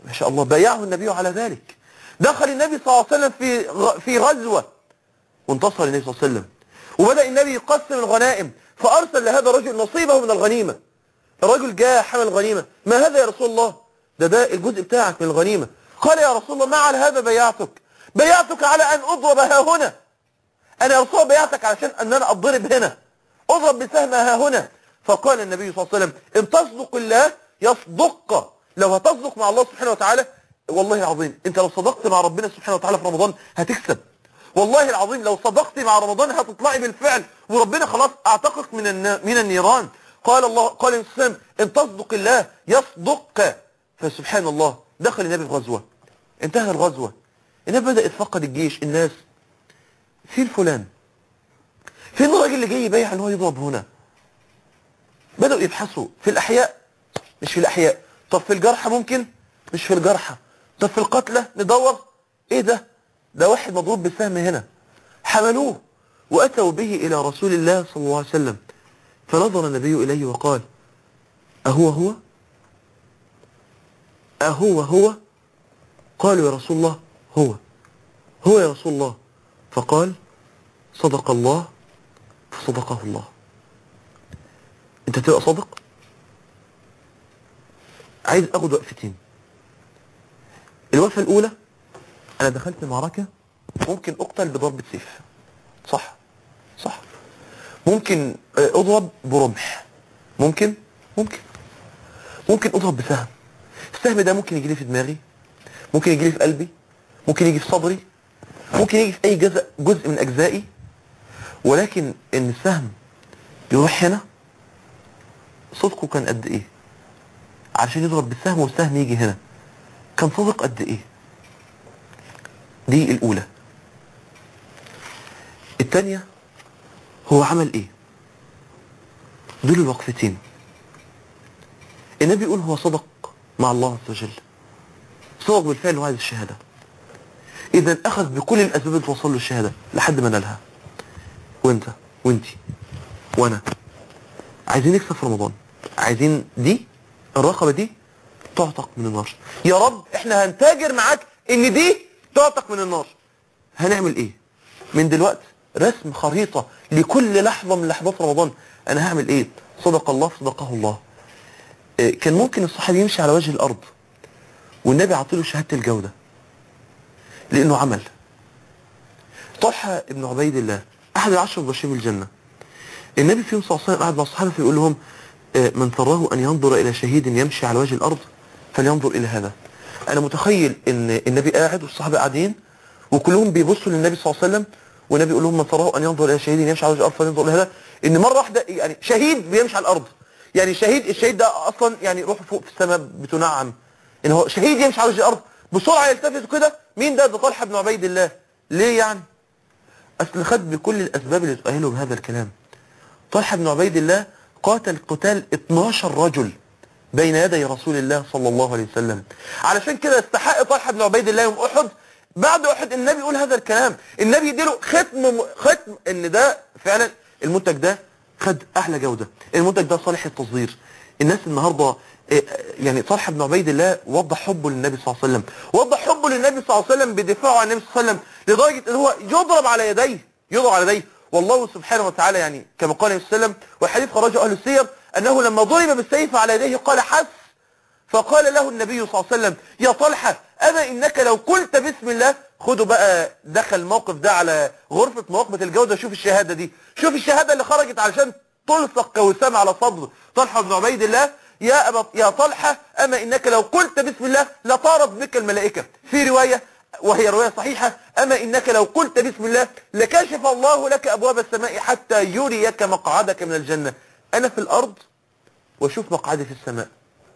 ما شاء الله بايعه النبي على ذلك دخل النبي صلى الله عليه وسلم في غ- في غزوة وانتصر النبي صلى الله عليه وسلم وبدأ النبي يقسم الغنائم فأرسل لهذا الرجل نصيبه من الغنيمة الرجل جاء حمل الغنيمة ما هذا يا رسول الله ده ده الجزء بتاعك من الغنيمة قال يا رسول الله ما على هذا بيعتك بيعتك على أن أضرب ها هنا أنا يا رسول الله بيعتك علشان أن أنا أضرب هنا أضرب بسهم ها هنا فقال النبي صلى الله عليه وسلم إن تصدق الله يصدق لو هتصدق مع الله سبحانه وتعالى والله العظيم أنت لو صدقت مع ربنا سبحانه وتعالى في رمضان هتكسب والله العظيم لو صدقت مع رمضان هتطلعي بالفعل وربنا خلاص اعتقك من النا- من النيران قال الله قال النبي صلى الله عليه وسلم ان تصدق الله يصدقك فسبحان الله دخل النبي في غزوه انتهى الغزوه النبي بدا يتفقد الجيش الناس فين فلان فين الراجل اللي جاي يبيع ان هو يضرب هنا بداوا يبحثوا في الاحياء مش في الاحياء طب في الجرحى ممكن مش في الجرحى طب في القتلى ندور ايه ده ده واحد مضروب بالسهم هنا حملوه واتوا به الى رسول الله صلى الله عليه وسلم فنظر النبي اليه وقال اهو هو اهو هو قالوا يا رسول الله هو هو يا رسول الله فقال صدق الله فصدقه الله انت تبقى صادق عايز اخد وقفتين الوقفة الاولى انا دخلت معركة ممكن اقتل بضربة سيف صح صح ممكن آه، اضرب برمح ممكن ممكن ممكن اضرب بسهم السهم ده ممكن يجي لي في دماغي ممكن يجي لي في قلبي ممكن يجي في صدري ممكن يجي في اي جزء جزء من اجزائي ولكن ان السهم يروح هنا صدقه كان قد ايه عشان يضرب بالسهم والسهم يجي هنا كان صادق قد ايه دي الاولى الثانية هو عمل ايه دول الوقفتين النبي يقول هو صدق مع الله عز وجل صدق بالفعل وعد الشهادة اذا اخذ بكل الاسباب اللي توصل له الشهادة لحد ما نالها وانت وانتي وانا عايزين نكسب في رمضان عايزين دي الرقبة دي تعتق من النار يا رب احنا هنتاجر معاك ان دي تعتق من النار هنعمل ايه من دلوقتي رسم خريطة لكل لحظة من لحظات رمضان انا هعمل ايه صدق الله صدقه الله إيه، كان ممكن الصحابي يمشي على وجه الارض والنبي عطيله شهادة الجودة لانه عمل طلحة ابن عبيد الله احد العشر المبشرين بالجنة النبي فيهم صلى الله عليه وسلم قعد مع الصحابة فيقول لهم آه، من سره أن ينظر إلى شهيد يمشي على وجه الأرض فلينظر إلى هذا أنا متخيل إن النبي قاعد والصحابة قاعدين وكلهم بيبصوا للنبي صلى الله عليه وسلم والنبي يقول لهم من سره أن ينظر إلى شهيد يمشي على وجه الأرض فلينظر إلى هذا إن مرة واحدة يعني شهيد بيمشي على الأرض يعني شهيد الشهيد ده أصلا يعني روحه فوق في السماء بتنعم إن هو شهيد يمشي على وجه الأرض بسرعة يلتفت كده مين ده ده طلحة بن عبيد الله ليه يعني أصل خد بكل الأسباب اللي تؤهله بهذا الكلام طلحة بن عبيد الله قاتل قتال 12 رجل بين يدي رسول الله صلى الله عليه وسلم علشان كده استحق طلحة بن عبيد الله يوم أحد بعد أحد النبي يقول هذا الكلام النبي يديله ختم ختم ان ده فعلا المنتج ده خد أحلى جودة المنتج ده صالح التصدير الناس النهاردة إيه، يعني طلحة بن عبيد الله وضح حبه للنبي صلى الله عليه وسلم وضح حبه للنبي صلى الله عليه وسلم بدفاعه عن النبي صلى الله عليه وسلم لدرجة ان هو يضرب على يديه يضرب على يديه والله سبحانه وتعالى يعني كما قال النبي صلى الله عليه وسلم والحديث خرجه أهل السير أنه لما ضرب بالسيف على يديه قال حس فقال له النبي صلى الله عليه وسلم يا طلحة أما إنك لو قلت بسم الله خدوا بقى دخل الموقف ده على غرفة مراقبة الجودة شوف الشهادة دي شوف الشهادة اللي خرجت علشان تلصق كوسام على صدر طلحة بن عبيد الله يا أبا يا طلحة أما إنك لو قلت بسم الله لطارت بك الملائكة في رواية وهي رواية صحيحة أما إنك لو قلت بسم الله لكشف الله لك أبواب السماء حتى يريك مقعدك من الجنة أنا في الأرض وشوف مقعدي في السماء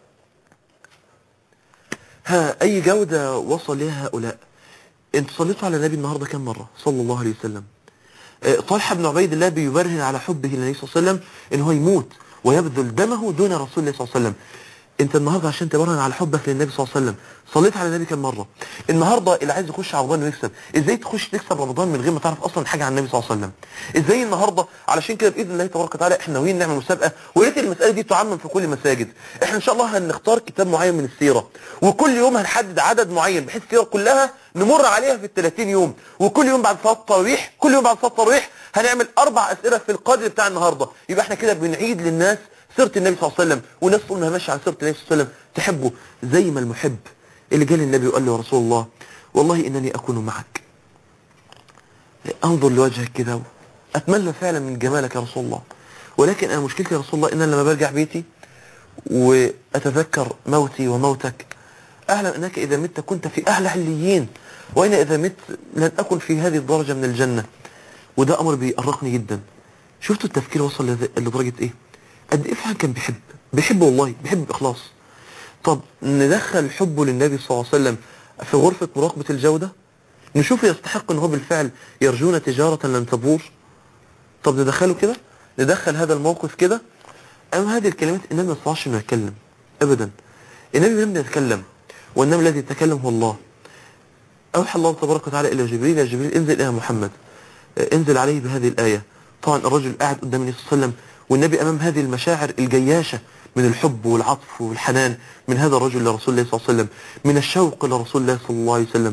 ها أي جودة وصل لها هؤلاء انت صليتوا على النبي النهاردة كم مرة صلى الله عليه وسلم آه، طلحة بن عبيد الله بيبرهن على حبه للنبي صلى الله عليه وسلم ان هو يموت ويبذل دمه دون رسول الله صلى الله عليه وسلم انت النهارده عشان تبرهن على حبك للنبي صلى الله عليه وسلم صليت على النبي كم مره النهارده اللي عايز يخش على رمضان ويكسب ازاي تخش تكسب رمضان من غير ما تعرف اصلا حاجه عن النبي صلى الله عليه وسلم ازاي النهارده علشان كده باذن الله تبارك وتعالى احنا ناويين نعمل مسابقه ويا ريت المساله دي تعمم في كل المساجد احنا ان شاء الله هنختار كتاب معين من السيره وكل يوم هنحدد عدد معين بحيث السيره كلها نمر عليها في ال 30 يوم وكل يوم بعد صلاه التراويح كل يوم بعد صلاه التراويح هنعمل اربع اسئله في القدر بتاع النهارده يبقى احنا كده بنعيد للناس سيره النبي صلى الله عليه وسلم والناس طول ما هي ماشيه على سيره النبي صلى الله عليه وسلم تحبه زي ما المحب اللي جه للنبي وقال له يا رسول الله والله انني اكون معك انظر لوجهك كده اتمنى فعلا من جمالك يا رسول الله ولكن انا مشكلتي يا رسول الله ان انا لما برجع بيتي واتذكر موتي وموتك اعلم انك اذا مت كنت في اعلى عليين وانا اذا مت لن اكن في هذه الدرجه من الجنه وده امر بيأرقني جدا شفتوا التفكير وصل لذ- لدرجه ايه قد ايه فعلا كان بيحب بيحب والله بيحب باخلاص طب ندخل حبه للنبي صلى الله عليه وسلم في غرفه مراقبه الجوده نشوف يستحق ان هو بالفعل يرجون تجاره لن تبور طب ندخله كده ندخل هذا الموقف كده أما هذه الكلمات النبي ما يستطيعش انه يتكلم ابدا النبي لم يتكلم والنبي الذي يتكلم هو الله اوحى الله تبارك وتعالى الى جبريل يا جبريل انزل الى محمد آه، انزل عليه بهذه الايه طبعا الرجل قاعد قدام النبي صلى الله عليه وسلم والنبي امام هذه المشاعر الجياشه من الحب والعطف والحنان من هذا الرجل لرسول الله صلى الله عليه وسلم من الشوق لرسول الله صلى الله عليه وسلم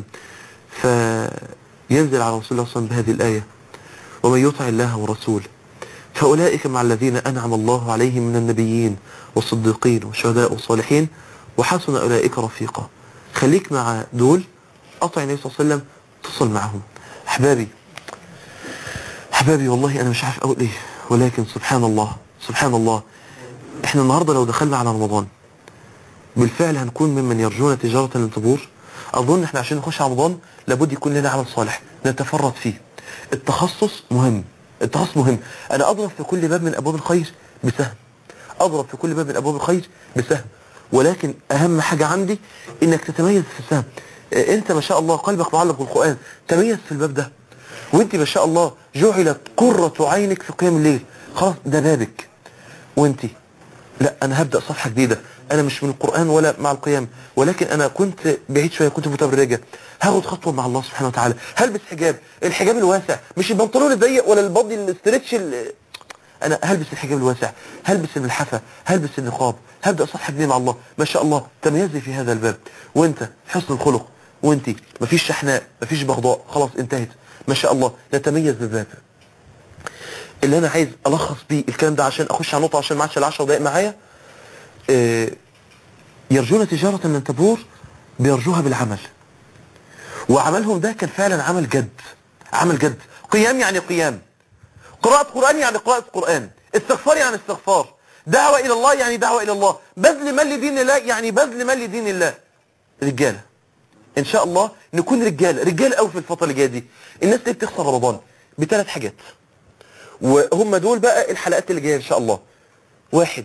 فينزل على رسول الله صلى الله عليه وسلم بهذه الايه ومن يطع الله ورسوله فأولئك مع الذين أنعم الله عليهم من النبيين والصديقين والشهداء والصالحين وحسن أولئك رفيقا خليك مع دول أطع النبي صلى الله عليه وسلم تصل معهم أحبابي أحبابي والله أنا مش عارف أقول إيه ولكن سبحان الله سبحان الله إحنا النهاردة لو دخلنا على رمضان بالفعل هنكون ممن يرجون تجارة لن تبور أظن إحنا عشان نخش على رمضان لابد يكون لنا عمل صالح نتفرد فيه التخصص مهم التخصص مهم أنا أضرب في كل باب من أبواب الخير بسهم أضرب في كل باب من أبواب الخير بسهم ولكن أهم حاجة عندي إنك تتميز في السهم آه، أنت ما شاء الله قلبك معلق بالقرآن تميز في الباب ده وأنت ما شاء الله جعلت قرة عينك في قيام الليل خلاص ده بابك وأنت لا انا هبدا صفحه جديده انا مش من القران ولا مع القيام ولكن انا كنت بعيد شويه كنت متبرجه هاخد خطوه مع الله سبحانه وتعالى هلبس حجاب الحجاب الواسع مش البنطلون الضيق ولا البادي الاسترتش ال- انا هلبس الحجاب الواسع هلبس الملحفه هلبس النقاب هبدا صفحه جديده مع الله ما شاء الله تميزي في هذا الباب وانت حسن الخلق وانت مفيش شحناء مفيش بغضاء خلاص انتهت ما شاء الله نتميز بالباب اللي انا عايز الخص بيه الكلام ده عشان اخش على نقطه عشان ما عادش ال 10 دقائق معايا آه، يرجون تجاره لن تبور بيرجوها بالعمل وعملهم ده كان فعلا عمل جد عمل جد قيام يعني قيام قراءة قرآن يعني قراءة قرآن استغفار يعني استغفار دعوة إلى الله يعني دعوة إلى الله بذل مال لدين الله يعني بذل مال لدين الله رجالة إن شاء الله نكون رجالة رجالة قوي في الفترة اللي جاية دي الناس اللي بتخسر رمضان بثلاث حاجات وهم دول بقى الحلقات اللي جايه ان شاء الله واحد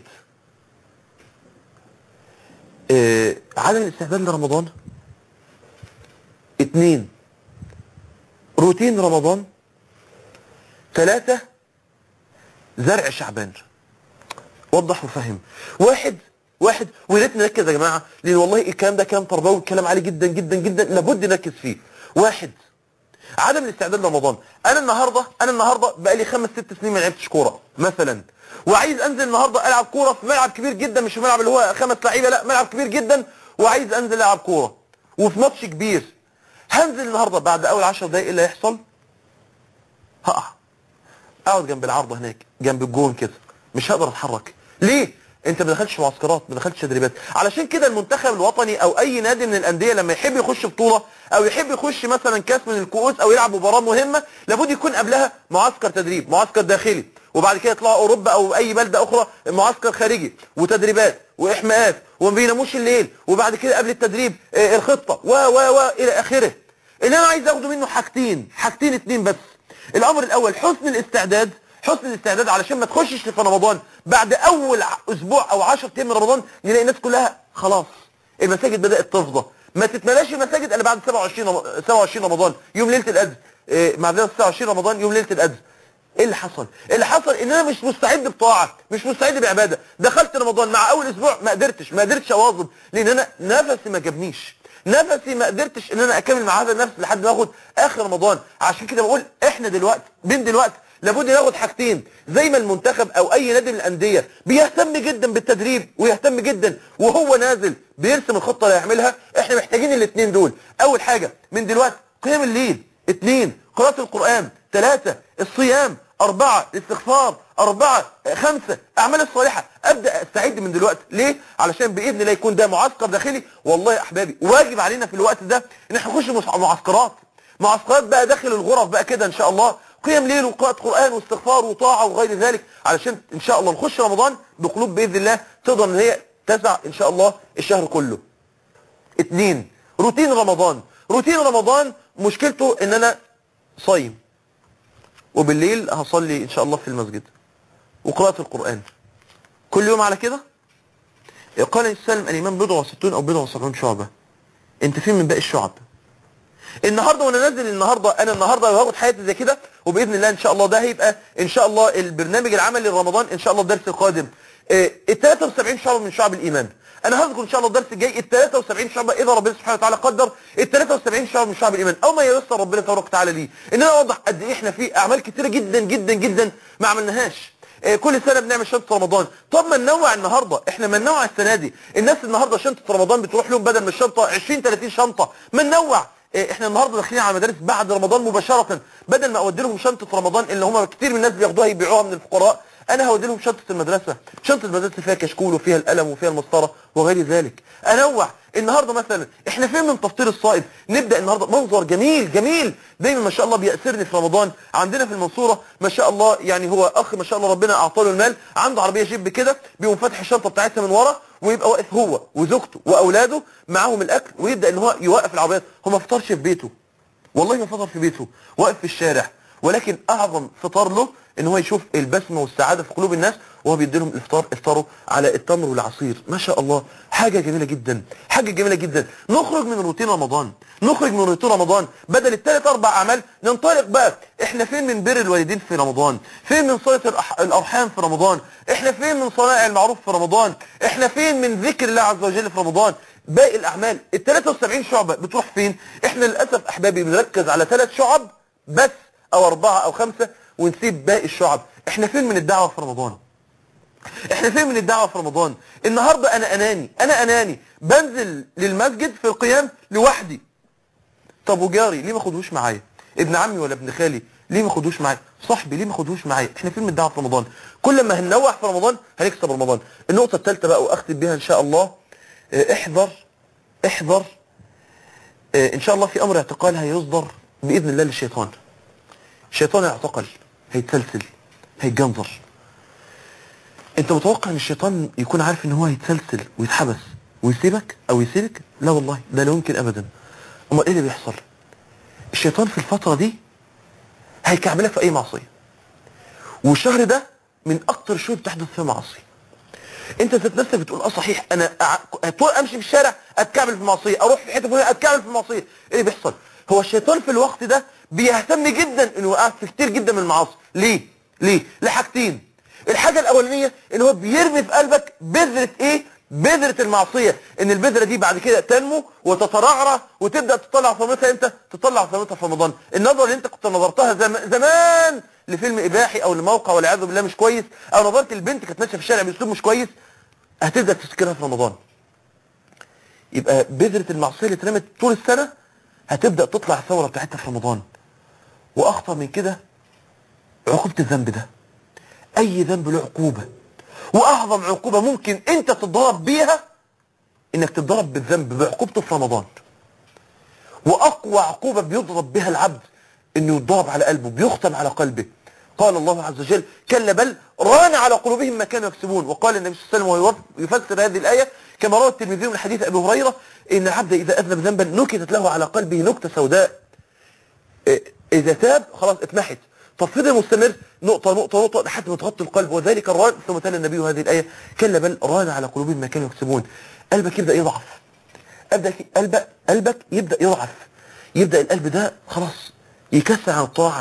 آه عدم الاستعداد لرمضان اتنين روتين رمضان ثلاثة زرع شعبان وضح وفهم واحد واحد ويا ريت نركز يا جماعه لان والله الكلام ده كلام تربوي كلام عالي جدا جدا جدا لابد نركز فيه واحد عدم الاستعداد لرمضان انا النهارده انا النهارده بقى لي خمس ست سنين ما لعبتش كوره مثلا وعايز انزل النهارده العب كوره في ملعب كبير جدا مش في ملعب اللي هو خمس لعيبه لا ملعب كبير جدا وعايز انزل العب كوره وفي ماتش كبير هنزل النهارده بعد اول 10 دقايق ايه اللي هيحصل هقع اقعد جنب العارضه هناك جنب الجون كده مش هقدر اتحرك ليه انت ما دخلتش معسكرات ما دخلتش تدريبات علشان كده المنتخب الوطني او اي نادي من الانديه لما يحب يخش بطوله او يحب يخش مثلا كاس من الكؤوس او يلعب مباراه مهمه لابد يكون قبلها معسكر تدريب معسكر داخلي وبعد كده يطلعوا اوروبا او اي بلده اخرى معسكر خارجي وتدريبات واحماءات وما بيناموش الليل وبعد كده قبل التدريب آه، الخطه و و و الى اخره اللي انا عايز اخده منه حاجتين حاجتين اتنين بس الامر الاول حسن الاستعداد حسن الاستعداد علشان ما تخشش في رمضان بعد اول ع- اسبوع او 10 ايام من رمضان نلاقي الناس كلها خلاص المساجد بدات تفضى ما تتملاش المساجد الا بعد 27 رم- 27 رمضان يوم ليله القدر إيه، معذره 27 رمضان يوم ليله القدر ايه اللي حصل اللي حصل ان انا مش مستعد بطاعه مش مستعد بعباده دخلت رمضان مع اول اسبوع ما قدرتش ما قدرتش اواظب لان انا نفسي ما جابنيش نفسي ما قدرتش ان انا اكمل مع هذا النفس لحد ما اخد اخر رمضان عشان كده بقول احنا دلوقتي من دلوقتي لابد ناخد حاجتين زي ما المنتخب او اي نادي من الانديه بيهتم جدا بالتدريب ويهتم جدا وهو نازل بيرسم الخطه اللي هيعملها احنا محتاجين الاثنين دول اول حاجه من دلوقتي قيام الليل اثنين قراءه القران ثلاثه الصيام أربعة الاستغفار أربعة خمسة أعمال الصالحة أبدأ أستعد من دلوقتي ليه؟ علشان بإذن الله يكون ده معسكر داخلي والله يا أحبابي واجب علينا في الوقت ده إن احنا نخش مص- معسكرات معسكرات بقى داخل الغرف بقى كده إن شاء الله قيام ليل وقراءة قرآن واستغفار وطاعة وغير ذلك علشان إن شاء الله نخش رمضان بقلوب بإذن الله تقدر إن هي تسع إن شاء الله الشهر كله اتنين روتين رمضان روتين رمضان مشكلته ان انا صايم وبالليل هصلي ان شاء الله في المسجد وقراءة القرآن كل يوم على كده قال السلم الإمام بضع وستون أو بضع وسبعون شعبة أنت فين من باقي الشعب النهاردة وأنا نازل النهاردة أنا النهاردة هاخد حياتي زي كده وبإذن الله إن شاء الله ده هيبقى إن شاء الله البرنامج العملي لرمضان إن شاء الله الدرس القادم ال 73 شعبة من شعب الإيمان أنا هذكر إن شاء الله الدرس الجاي ال 73 شعبة إذا ربنا سبحانه وتعالى قدر ال 73 شعبة من شعب الإيمان أو ما ييسر ربنا تبارك وتعالى ليه إن أنا أوضح قد إيه إحنا في أعمال كتيرة جدا جدا جدا ما عملناهاش آه، كل سنة بنعمل شنطة رمضان طب ما ننوع النهاردة احنا ما ننوع السنة دي الناس النهاردة شنطة رمضان بتروح لهم بدل من الشنطة 20 30 شنطة ما ننوع آه، احنا النهاردة داخلين على مدارس بعد رمضان مباشرة بدل ما اودي لهم شنطة رمضان اللي هم كتير من الناس بياخدوها يبيعوها من الفقراء انا هودي لهم شنطة المدرسة شنطة المدرسة فيها كشكول وفيها القلم وفيها المسطرة وغير ذلك انوع النهاردة مثلا احنا فين من تفطير الصائم نبدأ النهاردة منظر جميل جميل دايما ما شاء الله بيأسرني في رمضان عندنا في المنصورة ما شاء الله يعني هو اخ ما شاء الله ربنا اعطاه له المال عنده عربية جيب كده بيقوم فاتح الشنطة بتاعتها من ورا ويبقى واقف هو وزوجته واولاده معاهم الاكل ويبدأ ان هو يوقف العربيات هو ما فطرش في بيته والله ما فطر في بيته واقف في الشارع ولكن اعظم فطار له ان هو يشوف البسمه والسعاده في قلوب الناس وهو بيدي لهم الافطار افطروا على التمر والعصير ما شاء الله حاجه جميله جدا حاجه جميله جدا نخرج من روتين رمضان نخرج من روتين رمضان بدل الثلاث اربع اعمال ننطلق بقى احنا فين من بر الوالدين في رمضان فين من صله الأح- الارحام في رمضان احنا فين من صنائع المعروف في رمضان احنا فين من ذكر الله عز وجل في رمضان باقي الاعمال ال 73 شعبه بتروح فين احنا للاسف احبابي بنركز على ثلاث شعب بس او اربعه او خمسه ونسيب باقي الشعب احنا فين من الدعوه في رمضان احنا فين من الدعوه في رمضان النهارده انا اناني انا اناني بنزل للمسجد في القيام لوحدي طب وجاري ليه ما خدوش معايا ابن عمي ولا ابن خالي ليه ما خدوش معايا صاحبي ليه ما خدوش معايا احنا فين من الدعوه في رمضان كل ما هننوع في رمضان هنكسب رمضان النقطه الثالثه بقى واختم بيها ان شاء الله اه، احذر احذر اه، ان شاء الله في امر اعتقال هيصدر باذن الله للشيطان الشيطان هيعتقل هيتسلسل هيتجنظر انت متوقع ان الشيطان يكون عارف ان هو هيتسلسل ويتحبس ويسيبك او يسيبك لا والله ده لا يمكن ابدا امال ايه اللي بيحصل الشيطان في الفتره دي هيكعبلك في اي معصيه والشهر ده من اكتر الشهور بتحدث فيها معاصي انت ذات نفسك بتقول اه صحيح انا أع- طول امشي في الشارع اتكعبل في معصيه اروح في حته فلانيه اتكعبل في معصيه ايه اللي بيحصل هو الشيطان في الوقت ده بيهتم جدا انه يوقعك في كتير جدا من المعاصي ليه ليه لحاجتين الحاجه الاولانيه ان هو بيرمي في قلبك بذره ايه بذره المعصيه ان البذره دي بعد كده تنمو وتترعرع وتبدا تطلع ثمرتها امتى تطلع ثمرتها في رمضان النظره اللي انت كنت نظرتها زم- زمان لفيلم اباحي او لموقع والعياذ بالله مش كويس او نظرت البنت كانت ماشيه في الشارع باسلوب مش كويس هتبدا تفتكرها في رمضان يبقى بذره المعصيه اللي اترمت طول السنه هتبدا تطلع الثوره بتاعتها في رمضان واخطر من كده عقوبه الذنب ده اي ذنب له عقوبه واعظم عقوبه ممكن انت تتضرب بيها انك تتضرب بالذنب بعقوبته في رمضان واقوى عقوبه بيضرب بها العبد انه يتضرب على قلبه بيختم على قلبه قال الله عز وجل كلا بل ران على قلوبهم ما كانوا يكسبون وقال النبي صلى الله عليه وسلم وهو يفسر هذه الايه كما روى الترمذي من حديث ابي هريره ان العبد اذا اذنب ذنبا نكتت له على قلبه نكته سوداء إيه، اذا تاب خلاص اتمحت طب فضل مستمر نقطة نقطة نقطة لحد ما تغطي القلب وذلك الران ثم تلا النبي هذه الآية كلا بل ران على قلوبهم ما كانوا يكسبون قلبك يبدأ يضعف قلبك قلبك قلبك يبدأ يضعف يبدأ القلب ده خلاص يكسر عن الطاعة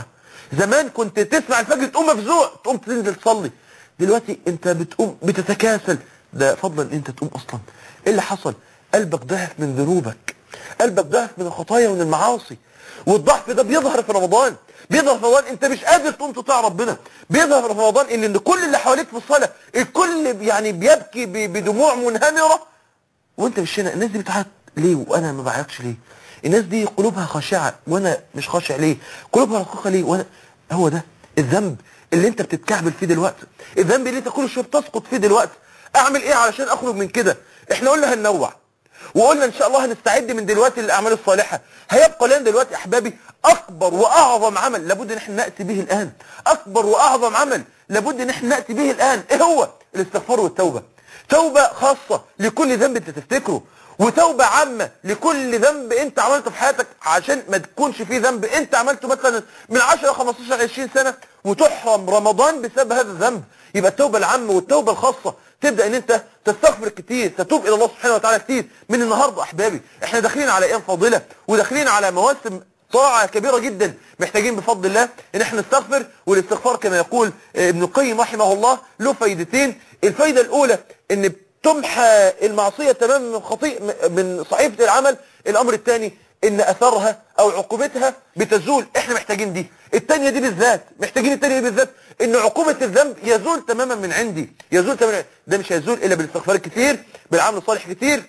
زمان كنت تسمع الفجر تقوم مفزوع تقوم تنزل تصلي دلوقتي انت بتقوم بتتكاسل ده فضلا ان انت تقوم اصلا ايه اللي حصل قلبك ضعف من ذنوبك قلبك ضعف من الخطايا ومن المعاصي والضعف ده بيظهر في رمضان بيظهر في رمضان انت مش قادر تقوم تطيع ربنا بيظهر في رمضان ان ان كل اللي حواليك في الصلاه الكل يعني بيبكي ب- بدموع منهمره وانت مش هنا الناس دي بتعيط ليه وانا ما بعيطش ليه الناس دي قلوبها خاشعه وانا مش خاشع ليه قلوبها رقيقه ليه وانا هو ده الذنب اللي انت بتتكعبل فيه دلوقتي الذنب اللي انت كل شويه بتسقط فيه دلوقتي اعمل ايه علشان اخرج من كده احنا قلنا هننوع وقلنا ان شاء الله هنستعد من دلوقتي للاعمال الصالحه هيبقى لنا دلوقتي احبابي اكبر واعظم عمل لابد ان احنا ناتي به الان اكبر واعظم عمل لابد ان احنا ناتي به الان ايه هو الاستغفار والتوبه توبه خاصه لكل ذنب انت تفتكره وتوبه عامه لكل ذنب انت عملته في حياتك عشان ما تكونش فيه ذنب انت عملته مثلا من 10 15 20 سنه وتحرم رمضان بسبب هذا الذنب يبقى التوبه العامه والتوبه الخاصه تبدا ان انت تستغفر كتير تتوب الى الله سبحانه وتعالى كتير من النهارده احبابي احنا داخلين على ايام فاضله وداخلين على مواسم طاعة كبيرة جدا محتاجين بفضل الله ان احنا نستغفر والاستغفار كما يقول ابن القيم رحمه الله له فايدتين الفايدة الاولى ان تمحى المعصية تماما من خطيء من صحيفة العمل الامر الثاني ان اثرها او عقوبتها بتزول احنا محتاجين دي الثانية دي بالذات محتاجين الثانية دي بالذات ان عقوبة الذنب يزول تماما من عندي يزول تماما ده مش هيزول الا بالاستغفار الكثير بالعمل الصالح كتير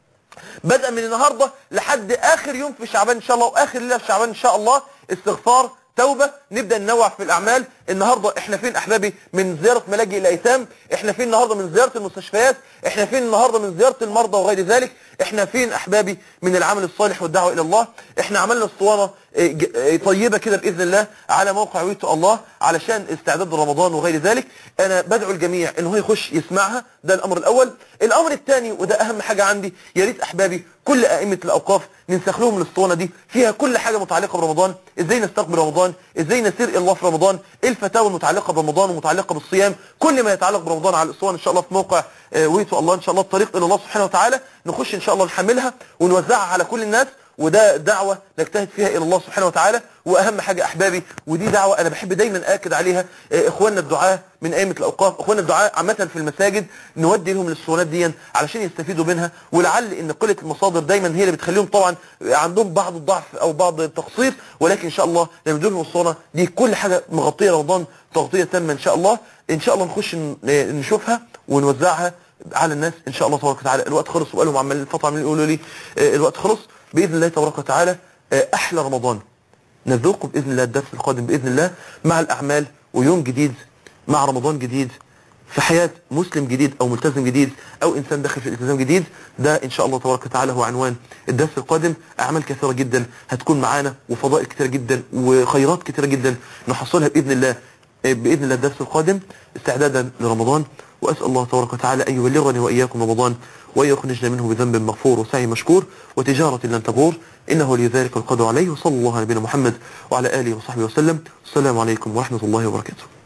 بدءا من النهاردة لحد اخر يوم في شعبان ان شاء الله واخر ليلة في شعبان ان شاء الله استغفار توبة نبدأ ننوع في الاعمال النهاردة احنا فين احبابي من زيارة ملاجئ الايتام احنا فين النهاردة من زيارة المستشفيات احنا فين النهاردة من زيارة المرضى وغير ذلك احنا فين احبابي من العمل الصالح والدعوة الى الله احنا عملنا اسطوانة اه، ج- اه، طيبة كده باذن الله على موقع ويتو الله علشان استعداد رمضان وغير ذلك انا بدعو الجميع ان هو يخش يسمعها ده الامر الاول الامر الثاني وده اهم حاجة عندي يا ريت احبابي كل ائمة الاوقاف ننسخ لهم الاسطوانة دي فيها كل حاجة متعلقة برمضان ازاي نستقبل رمضان ازاي نسير الى الله في رمضان ايه الفتاوى المتعلقة برمضان ومتعلقة بالصيام كل ما يتعلق برمضان على الاسطوانة ان شاء الله في موقع اه، ويتو الله ان شاء الله الطريق الى الله سبحانه وتعالى نخش ان شاء الله نحملها ونوزعها على كل الناس وده دعوة نجتهد فيها إلى الله سبحانه وتعالى وأهم حاجة أحبابي ودي دعوة أنا بحب دايما أكد عليها آه، إخواننا الدعاة من أئمة الأوقاف إخواننا الدعاة عامة في المساجد نودي لهم الاسطوانات دي علشان يستفيدوا منها ولعل إن قلة المصادر دايما هي اللي بتخليهم طبعا عندهم بعض الضعف أو بعض التقصير ولكن إن شاء الله لما ندير لهم الاسطوانة دي كل حاجة مغطية رمضان تغطية تامة إن شاء الله إن شاء الله نخش ن- نشوفها ونوزعها على الناس ان شاء الله تبارك وتعالى الوقت خلص وقالوا عمال الفتره عمالين يقولوا لي آه، الوقت خلص باذن الله تبارك وتعالى آه، احلى رمضان نذوقه باذن الله الدرس القادم باذن الله مع الاعمال ويوم جديد مع رمضان جديد في حياة مسلم جديد او ملتزم جديد او انسان داخل في الالتزام جديد ده ان شاء الله تبارك وتعالى هو عنوان الدرس القادم اعمال كثيرة جدا هتكون معانا وفضائل كثيرة جدا وخيرات كثيرة جدا نحصلها باذن الله باذن الله الدرس القادم استعدادا لرمضان واسال الله تبارك وتعالى ان يبلغني واياكم رمضان وان يخرجنا منه بذنب مغفور وسعي مشكور وتجاره لن تبور انه لذلك القدر عليه وصلى الله على نبينا محمد وعلى اله وصحبه وسلم السلام عليكم ورحمه الله وبركاته